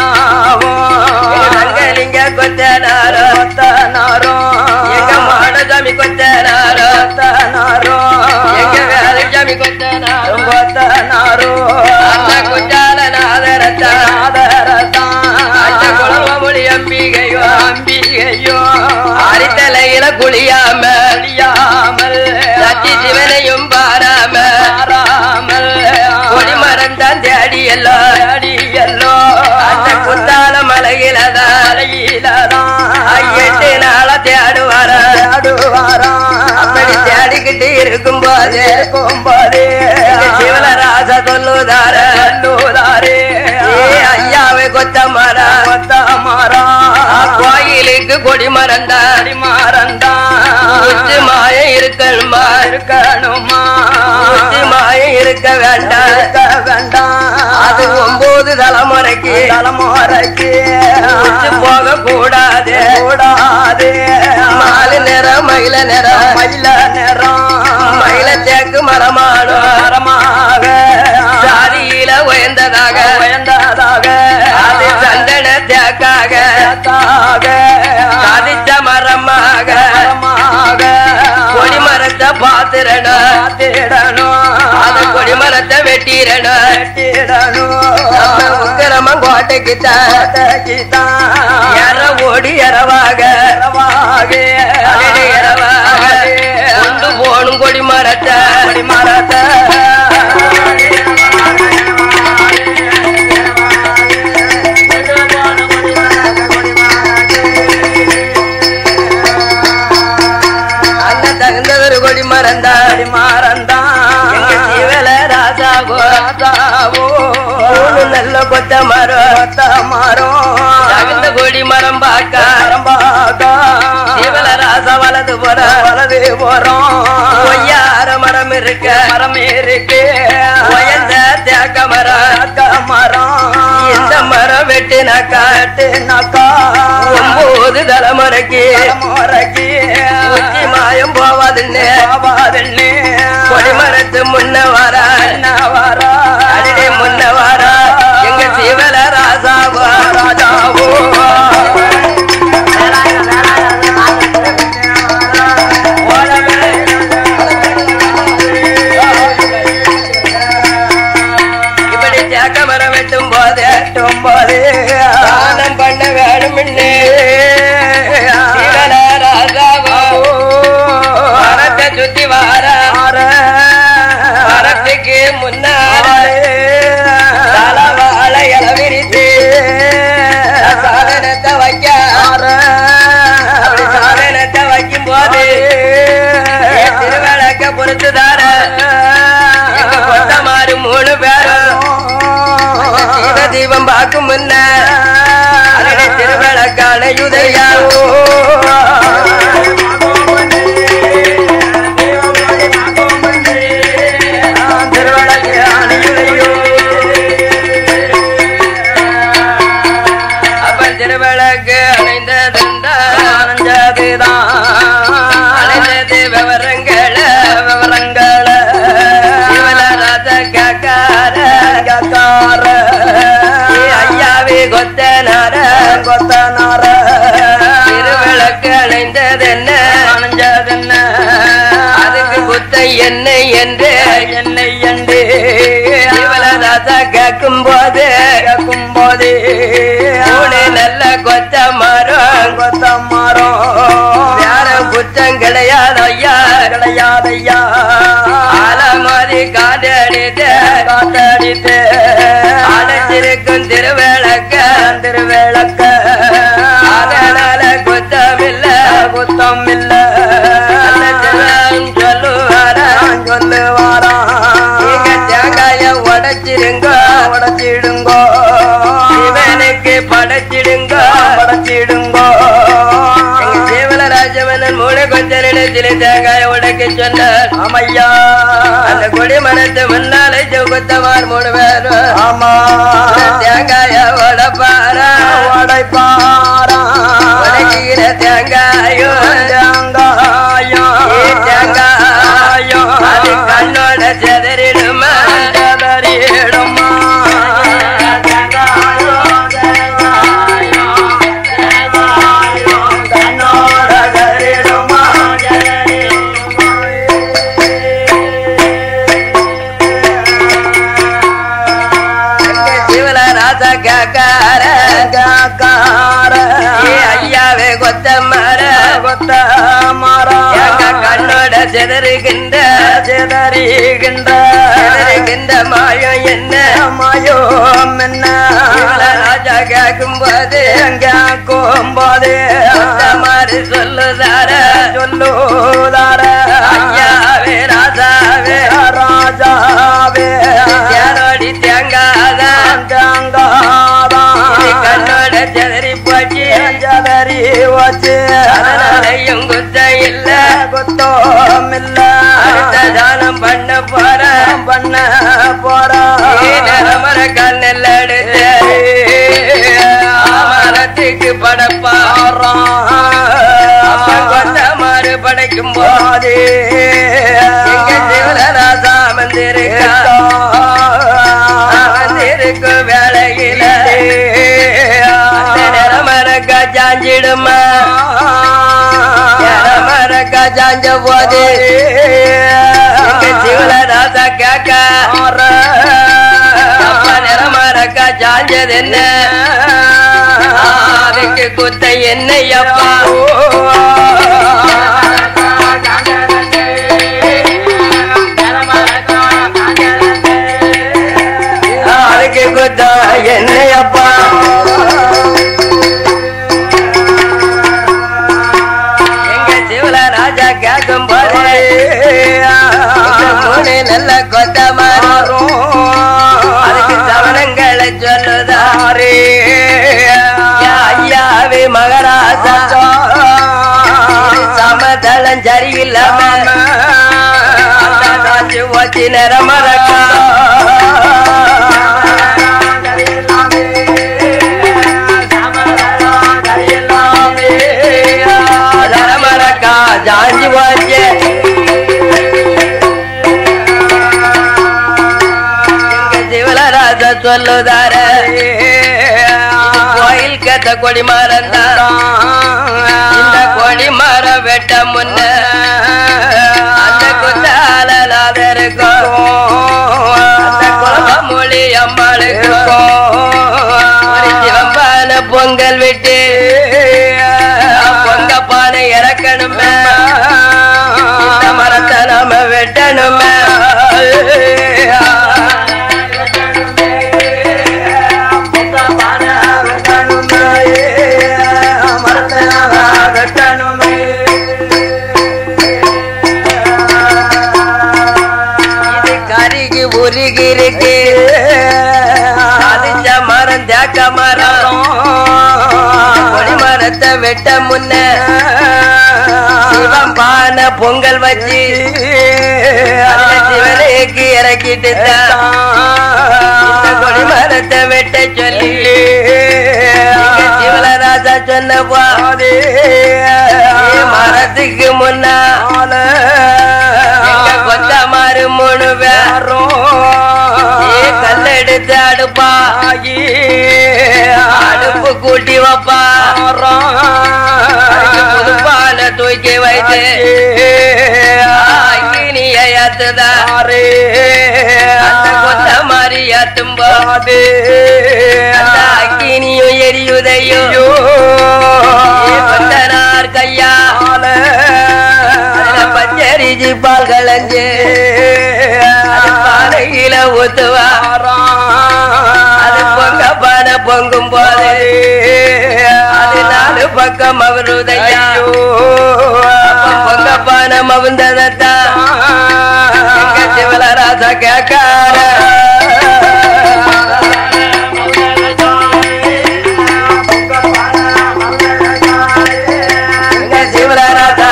தங்கலிங்க கொத்தனாரோ கொத்தனாரோ எங்க மாடசாமி கொத்தனாரோ கொத்தனாரோ எங்க வேலைசாமி கொத்தனாரோ கொத்தனாரோ அந்த குஞ்சால நாதரத்தா நாதரத்தா அந்த குளவ மொழி அம்பிகையோ அம்பிகையோ அரித்தலையில குளியாம குளியாமல் சத்தி சிவனையும் பாராம பாராமல் கொடி மரம் தான் தேடி எல்லோ தேடி எல்லோ அந்த குத்தால மலையிலதான் மலையிலதான் எட்டு நாள தேடுவார தேடுவாரா அப்படி தேடிக்கிட்டு இருக்கும் போது இருக்கும் போது சிவனராச சொல்லுதார சொல்லுதாரே ஐயாவை கொத்த மரா கொத்த மரா கோயிலுக்கு கொடி மறந்தா கொடி மறந்தா உச்சி மாயம் இருக்கணுமா இருக்கணுமா உச்சி மாயம் இருக்க வேண்டாம் இருக்க வேண்டாம் அது ஒன்பது தலைமுறைக்கு தலைமுறைக்கு உச்சி போக கூடாது கூடாது மாலை நிறம் மயில நிறம் மயில நிறம் மயில தேக்கு மரமானோ மரமாக ஜாதியில உயர்ந்ததாக உயர்ந்ததாக அது சந்தன தேக்காக தேக்காக சாதிச்ச மரமாக மரமாக கொடி மரத்தை பாத்திரணும் பாத்திரணும் அது கொடி மரத்தை வெட்டிடணும் வெட்டிடணும் நம்ம உக்கிரமம் கோட்டைக்கு தான் எற ஓடி இரவாக இரவாக இரவாக கொண்டு போணும் கொடி மரத்தை கொடி மரத்தை அந்த தகுந்ததொரு கொடி மறந்தாடி மறந்தான் எங்க ஜீவல ராசாவோ ராசாவோ மூணு நல்ல கொத்த மரம் கொத்த மரம் தகுந்த கொடி மரம் பார்க்க மரம் பார்க்க ஜீவல ராசாவ வலது புற வலது போறோம் ஒய்யார மரம் இருக்க மரம் இருக்கு உயர்ந்த தேக்க மரம் மரம் இந்த மரம் வெட்டினாக்கா கட்டுனாக்கா ஒன்பது தலைமுறைக்கு முறைக்கு உச்சி மாயம் போவாதுன்னு பாவாதண்ணே கொடிமரத்து முன்ன வர வரா அடினே முன்ன வர எங்க சிவல ராசாவா ராஜாவோ இப்படி தேக்க மரம் வெட்டும் போது ஒன்பது தானம் பண்ண வேணும் சிவல ராசாவா மரத்தை சுத்தி வார மரத்துக்கு முன்னால தலவாழ இளவிரித்து சாதனத்தை வைக்க அப்படி சாதனத்தை வைக்கும் போது திருவிளக்க பொறுத்து தார எங்க கொத்த மாறு மூணு பேரும் சீத தீபம் பார்க்கும் முன்ன அதனை திருவிளக்கான யுதையாவோ அப்பன் திருவிளக்கு அணைந்ததென்ற அணைந்தது விவரங்கள சிவலராஜ காக்கார ஐயாவே கொத்தனார திருவிளக்கு அணைந்ததென்ன அதுக்கு குத்தை என்ன என்று என்னை என்று சிவலராஜா கேட்கும் போது கேட்கும் போதே மூணு நல்ல கொத்த மரம் கொத்தமாரோ யார குத்தம் கிடையாது ஐயா கிடையாதையா ஆல மாதிரி காதடித்து காத்தடித்து அடைச்சிருக்கும் திருவிளக்க திருவிளக்க அதனால குத்தமில்ல குத்தம் இல்ல நல்ல சிவன் சொல்லுவார நான் சொல்லுவாரா நீங்க தேங்காய உடைச்சிருங்க உடச்சிடுங்கோ சிவனுக்கு படைச்சிடுங்க படைச்சிடுங்கோ எங்க சிவலராஜவனன் மூணு கொஞ்ச நிலத்தில தேங்காய உடைக்க சொன்னார் ஆமையா அந்த கொடி மனத்து முன்னாலே ஜவுகுத்தமார் மூணு பேரும் ஆமா தேங்காய உடப்பாரா உடைப்பாரா உடைக்கிற தேங்காயும் தேங்காயம் தேங்காயும் அது கண்ணோட செதறிடுமா செதறிடுமா கண்ணோட செதறிடுமா எங்க சிவல ராசா காக்கார காக்கார ஏ ஐயாவே கொத்த மர கொத்த மரம் எங்க கண்ணோட செதறுகின்ற செதறிகின்ற செதறுகின்ற மாயம் என்ன மயம் என்ன சிவல ராஜா கேட்கும் போது கேட்கும்போது மாறு சொல்லுதார சொல்லுதார ஐயாவே ராசாவே ராஜாவே யாரோடி தேங்காதான் தேங்காதான் கண்ணோட செதறி போச்சு ஜலரி வச்சு அதனாலையும் குத்த இல்ல குத்தோமில்ல அடுத்த தானம் பண்ண போற பண்ண போறா மர கண்ணெல்ல எடுத்து மரத்துக்கு படப்பா அப்பன் கொத்த மாறு படைக்கும் போது எங்க சிவலராசா வந்திருக்கா வந்திருக்கும் வேலையில மரக்கா சாஞ்சிடுமா மரக்கா சாஞ்ச போது எங்க சிவலராசா கேட்க அப்பா நிறமரக்கா சாஞ்சது என்ன அதுக்கு குத்த என்னையப்பா அதுக்கு குத்த என்னையப்பா எங்க சிவல ராஜா கேட்கும் போது மூணு நல்ல கொத்த மாறும் அதுக்கு சவனங்களை சொல்லுதாரே ஐயாவே மகராஜா சமத நேரம் சரியில்லாம அந்த காய்ச்சி போச்சு நிறமரக்கா நிறமரக்கா ஜாஞ்சி போச்சு எங்க சிவலராஜ சொல்லுதார கோயில் கேட்ட கொடி மரந்தா இந்த கொடி மரம் வெட்ட முன்ன அந்த குத்தால இருக்கும் அந்த குழம்ப மொழி அம்பாளுக்கும் ஒரு சிவம்பான பொங்கல் விட்டு பொங்க பானை இறக்கணுமே இந்த மரத்தை நாம வெட்டணுமே இது கருகி உருகி இருக்கு அதிஞ்ச மரம் தேக்க மரம் கொடி மரத்தை வெட்ட முன்ன சிவம் பான பொங்கல் வச்சு அதுல சிவனுக்கு இறக்கிட்டு தான் இந்த கொடி மரத்தை வெட்ட சொல்லி இங்க சிவலராஜா சொன்னப்பா மரத்துக்கு முன்னால எங்க கொத்த மாறு மூணு பேரும் ஏ கல்லெடுத்து அடுப்பா அடுப்பு கூட்டி வைப்பா அதுக்கு புதுப்பால தூக்கி வைத்து அக்கினிய ஏத்துதா அந்த கொத்த மாதிரி ஏத்தும் போது அந்த அக்கினியும் எரியுதையோ ஏ கொத்தனார் கையா அதுல பச்சரிஜி பால் கலஞ்சு அது பானையில ஊத்துவா அது பொங்க பானை பொங்கும் போது அது நாலு பக்கம் அவருதையா அப்ப பொங்க பானை மவுந்ததத்தா எங்க சிவலராசா கேக்கார எங்க சிவலராசா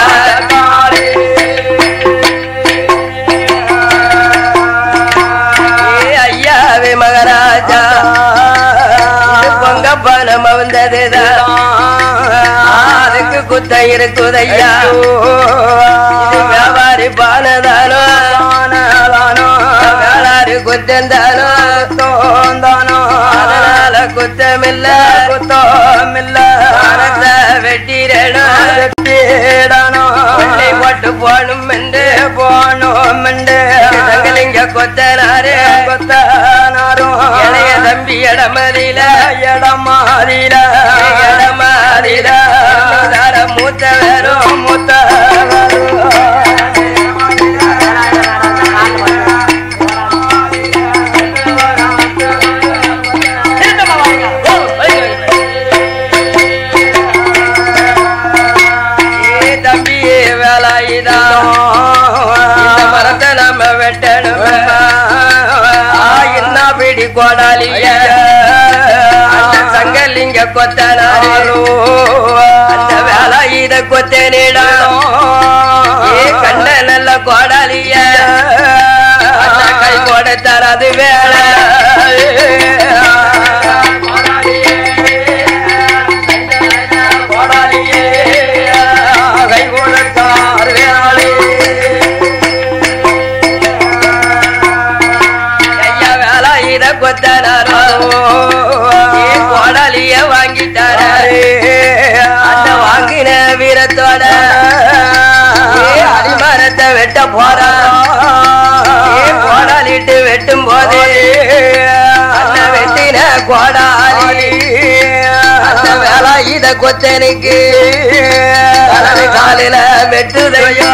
ஏ ஐயாவே மகாராஜா இது பொங்க பணம் வந்ததுதான் அதுக்கு குத்த இருக்குதையா இது வியாபாரி பானதானோ வேளாறு குத்தந்தானோ அதனால குத்தமில்ல குத்தமில்ல மரத்தை வெட்டிடணும் கொள்ளை போட்டு போனும் என்று போனோம் என்று தங்களிங்க கொத்தனாரு கொத்தனாரும் இளைய தம்பி இடமதியில இடமாதில இடமாதில மூத்த வேறும் மூத்த ஏ தம்பியே வேலாயுதான் இந்த மரத்தை நம்ம வெட்டணும் ஆ, என்ன பிடி கோடாலிய அந்த சங்கலிங்க கொத்தனாரு அந்த வேலை இத கொத்தனிடம் ஏ கண்ட நல்ல கோடாலிய அந்த கை கொடுத்தார் அது வேலை கோடாலியே கை கொடுத்தார் வேலை ஐயா வேலை இத கொத்தனாரோ ஏ கோடாலிய வாங்கிட்டாரு அந்த வாங்கின வீரத்தோட ஏ அடிமரத்தை வெட்ட போறா ஏ கோடாலிட்டு வெட்டும் போது அந்த வெட்டின கோடாலி அந்த வேலை இத கொத்தனுக்கு வலது காலில வெட்டுதையோ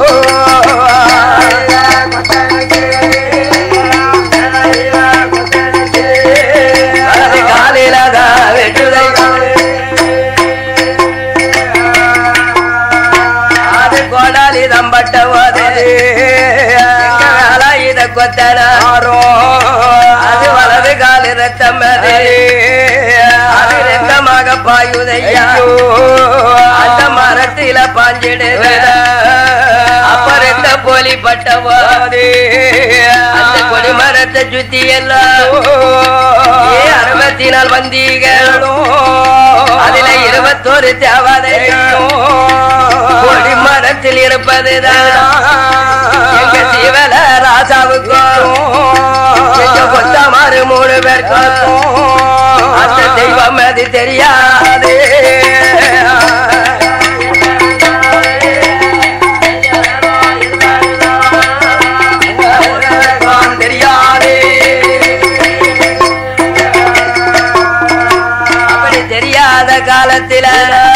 வலது காலில தான் வெட்டுதையோ அது கோடாலி தம்பட்ட போது எங்க வேலை இத கொத்தனாரோ அது வலது காலு ரத்தம் அது அது ரத்தமாக பாயுதையா அந்த மரத்தில பாஞ்சிடுத கோழி பட்டவோ அந்த கொடி மரத்தை சுத்தி எல்லாம் ஏ அறுபத்தி நாலு வந்தீங்களும் அதுல இருபத்தோரு தேவாதையும் கொடி மரத்தில் இருப்பதுதான் எங்க சிவல ராசாவுக்கும் எங்க கொத்தமாறு மூணு பேருக்கும் அந்த தெய்வம் அது தெரியாது தெரியாது அப்படி தெரியாத காலத்தில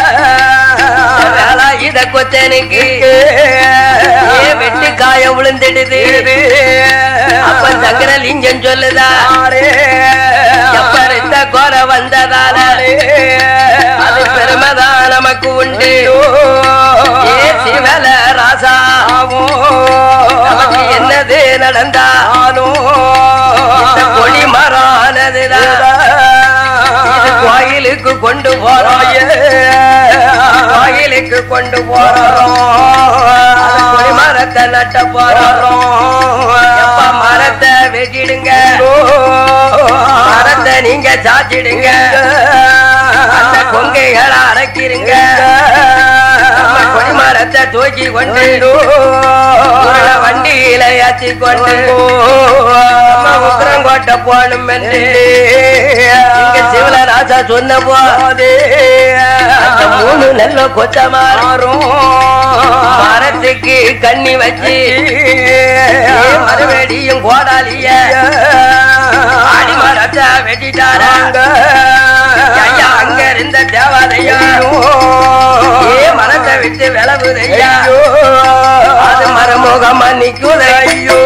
வேலா இத கொத்தனுக்கு ஏ வெட்டி காயம் விழுந்துடுது அப்ப சங்கர லிங்கம் சொல்லுதா எப்ப இந்த குறை வந்ததால அது பெருமைதான் நமக்கு உண்டு ஏ சிவல ராசாவும் நமக்கு என்னது நடந்தாலும் இந்த கொடி மரானதுதான் இது கோயிலுக்கு கொண்டு போறோம் கோயிலுக்கு கொண்டு போறோம் அது கொடி மரத்தை நட்ட போறோம் எப்ப மரத்தை வெட்டிடுங்க மரத்தை நீங்க சாச்சிடுங்க அந்த கொங்கைகளை அடக்கிருங்க நம்ம கொடி மரத்தை தூக்கி கொண்டு உருளை வண்டியில ஏற்றி கொண்டு நம்ம உக்கரங்கோட்டை போகணும் என்று இங்க சிவலராஜா சொன்ன போது அந்த மூணு நல்ல கொச்சமா மாறும் மரத்துக்கு கண்ணி வச்சு மறுபடியும் கோடாலிய அடி மரத்தை வெட்டிட்டாராங்க ஐயா அங்க இருந்த தேவாதையும் ஏ மரத்தை விட்டு விளவுதையா அது மரமுகமா நிக்குதையோ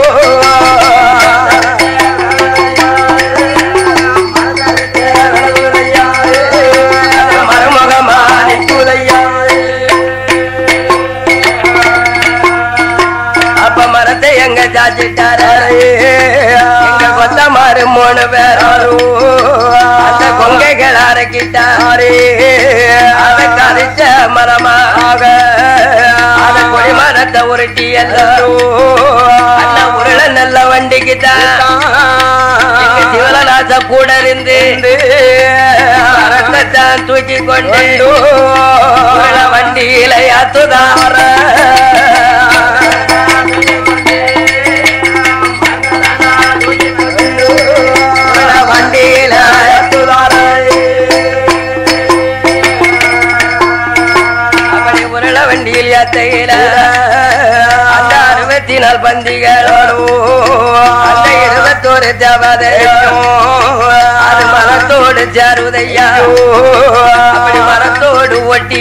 மரமுகமா நிக்குதையா அப்ப மரத்தை எங்க சாச்சிட்டாரு எங்க கொத்த மாறு மூணு பேரும் அந்த கொங்கைகள் அரைக்கிட்டாரு அதை கரிச்ச மரமாக அத கொடி மரத்தை உருட்டி எல்லாரும் அந்த உருளை நல்ல வண்டிக்கு எங்க சிவலநாச கூட இருந்து மரத்தை தான் தூக்கி கொண்டு உருளை வண்டியில யாத்துதார வண்டியில அப்படி உருள வண்டியில் யாத்தையில அந்த அறுபத்தி நாலு பந்திகளோடு அந்த இருபத்தோரு தேவதையும் அது மரத்தோடு சேருதையா அப்படி மரத்தோடு ஒட்டி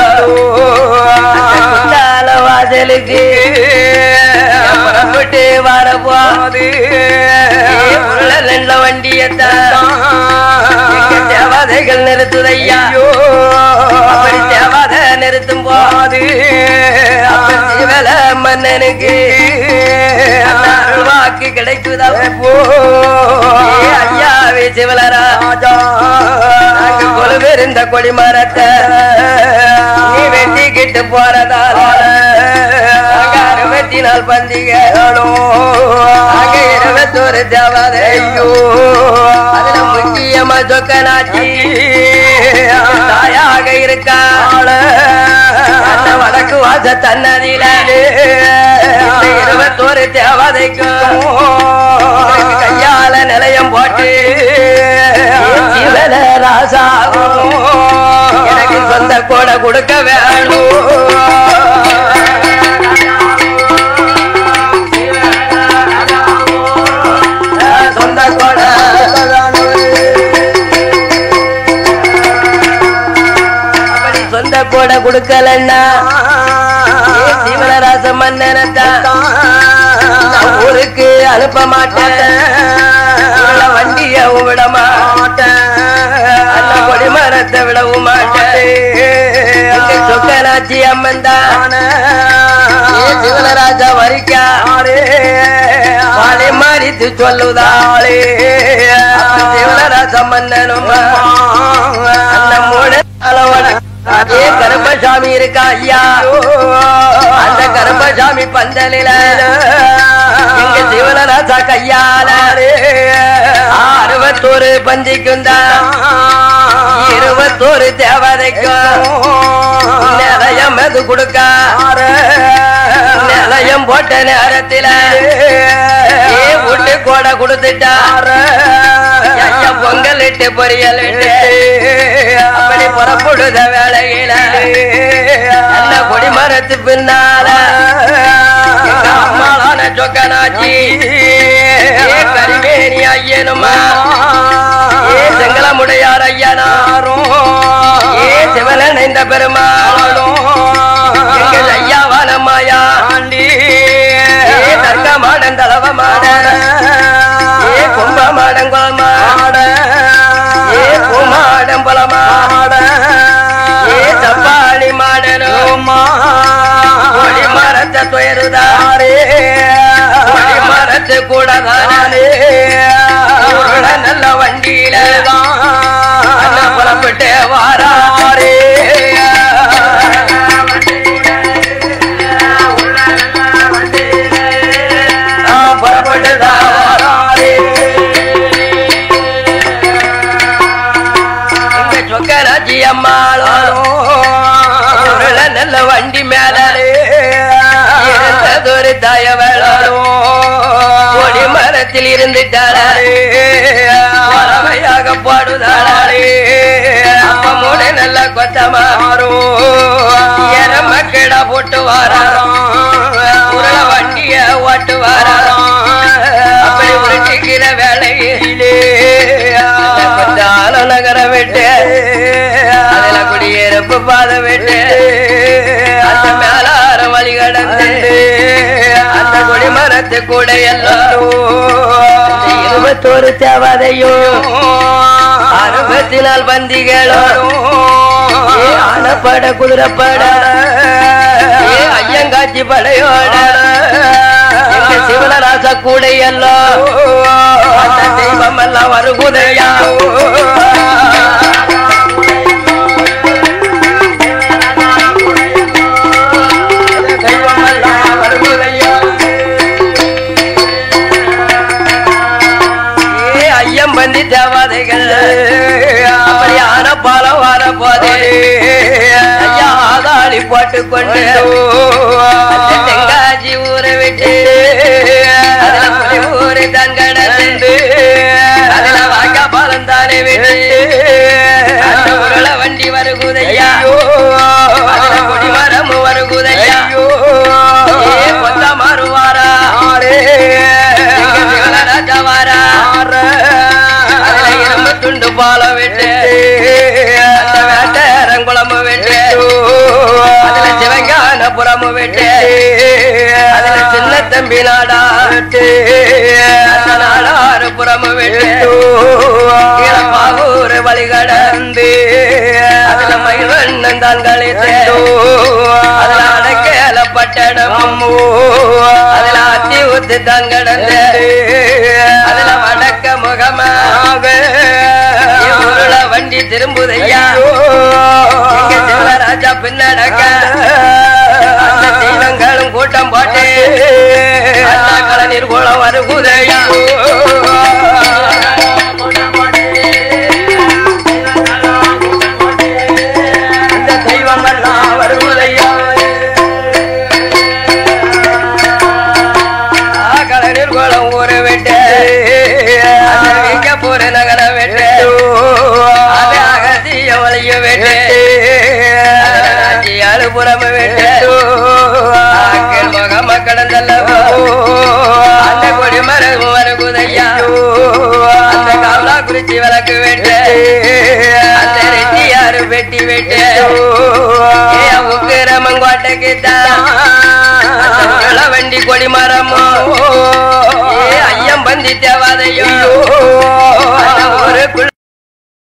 எல்லாம் வாசலுக்கு புறப்பட்டு வரப்போது உருள நல்ல வண்டியத்தான் எங்க தேவதைகள் நிறுத்துதையா அப்படி தேவதை நிறுத்தும் போது அப்ப சிவல மன்னனுக்கு அந்த அருள்வாக்கு கிடைக்குதா ஏ ஐயாவே சிவலராஜா நாங்க கொலுவிருந்த கொடி மரத்தை நீ வெட்டிக்கிட்டு போறதால நாங்க அறுபத்தி நாலு பந்திகளும் நாங்க இருபத்தோரு தேவதையோ அதுல முக்கியமா சொக்கனாச்சி தாயாக இருக்காள அந்த வடக்கு வாச தன்னதியில இந்த இருபத்தோரு தேவதைக்கும் கையால நிலையம் போட்டு சிவல ராசாவும் எனக்கு சொந்த கூட கொடுக்க வேணும் சொந்த கூட அப்படி சொந்த கூட கொடுக்கலன்னா ஏ சிவனராச மன்னனத்தான் நான் ஊருக்கு அனுப்ப மாட்டேன் உள்ள வண்டிய விட மாட்டேன் அந்த கொடி மரத்தை விடவும் மாட்டேன் எங்க சொக்கனாச்சி அம்மன் தான் ஏ சிவனராஜா வரிக்காளே வாழை மாறித்து சொல்லுதாளே அப்ப சிவனராஜா மன்னனும் அந்த மூணு அளவன அதே கருப்பசாமி இருக்கா ஐயா அந்த கருப்பசாமி பந்தலில எங்க சிவனராசா கையால அறுபத்தோரு பந்திக்கும் தான் இருபத்தோரு தேவதைக்கும் நிலையம் எது கொடுக்க நிலையம் போட்ட நேரத்தில ஏ விட்டு கோடை கொடுத்துட்டார ஐயா பொங்கல் இட்டு பொரியல் இட்டு அப்படி புறப்படுத வேலையில நல்ல கொடிமரத்து பின்னால எங்க அம்மாளான சொக்கனாச்சி ஏ கரிமேனி ஐயனுமா ஏ செங்கலமுடையார் ஐயனாரும் ஏ சிவனன் இந்த பெருமாளும் எங்கள் ஐயாவான மாயா ஏ தர்க்க மாடன் தளவ மாடன் ஏ கும்ப மாடன் குளமாட ஏ பூமாடம் பலமாட ஏ சப்பாளி மாடனும் கொடி மரத்தை துயருதாரே கொடி மரத்து கூட தானே நல்ல வண்டியில அண்ணா புறப்பட்டு வாராரே நான் புறப்பட்டு வாராரே இங்க சொக்கராஜி அம்மாளும் உருள நல்ல வண்டி மேல இருந்ததொரு தயவளும் கொடி மரத்தில் இருந்துட்டாளே பறவையாக பாடுதாளே அப்ப மூணு நல்ல கொத்தமாறும் மக்கடா போட்டு வாராம் உருள வண்டிய ஓட்டு வாராம் அப்படி உருட்டிக்கிற வேலையிலே கொஞ்சம் நகர விட்டு அதுல குடியிருப்பு பாத விட்டு அந்த மேலார வழி கடந்து அந்த கொடி மரத்து கூட எல்லாரும் இருபத்தோரு தேவதையும் அறுபத்தி நாலு பந்திகளும் ஏ ஆனப்பட குதிரைப்பட ஏ ஐயங்காட்சி படையோட எங்க சிவனராச கூட எல்லாம் அந்த தெய்வம் எல்லாம் வருகுதையா தெய்வம் எல்லாம் வருகுதையா ஏ ஐயம்பந்தி தேவாதைகள் அப்படி ஆன பாலம் வர போதே ஐயா ஆதாளி போட்டு கொண்டு அந்த தெங்காசி ஊரை விட்டு அதுல புலி ஊரு தான் கடந்து அதுல வாக்கா பாலம் தானே விட்டு அந்த உருள வண்டி வருகுதையா அதுல கொடிமரம் வருகுதையா ஏ கொத்த மாறுவாரா எங்க சிவனராஜா வாரா அதுல இரும்பு துண்டு பால விட்டு அந்த வேட்டரங்குளம்பு விட்டு அதுல சிவங்கான புறமு விட்டு அதுல சின்ன தம்பி நாடா விட்டு அந்த நாடாறு புறமு விட்டு பாவூர் வழி கடந்து அதுல மயில்வண்ணன் தான் கழித்து அதுல அடக்கேல பட்டணம் அதுல அத்தி ஊத்து தான் கடந்து அதுல வடக்க முகமாக உருள வண்டி திரும்புதையா எங்க சிவராஜா பின்னடக்க அந்த தெய்வங்களும் கூட்டம் போட்டு அண்ணா கலநீர் குளம் வருகுதையா இந்த தெய்வம் எல்லாம் வருகுதையா கலநீர் குளம் ஊரை விட்டு அந்த வீங்கப்பூர் நகர விட்டு அது அகத்திய வழிய விட்டு அழுபுறம் விட்டு ஆக்கள் முகம கடந்தல்லவோ அந்த கொடி மரம் வருகுதையா அந்த காவலா குறிச்சி விளக்கு விட்டு அந்த ரெட்டியாரு வெட்டி விட்டு உக்கிரமங்கோட்டைக்கு தான் வண்டி கொடி மரமோ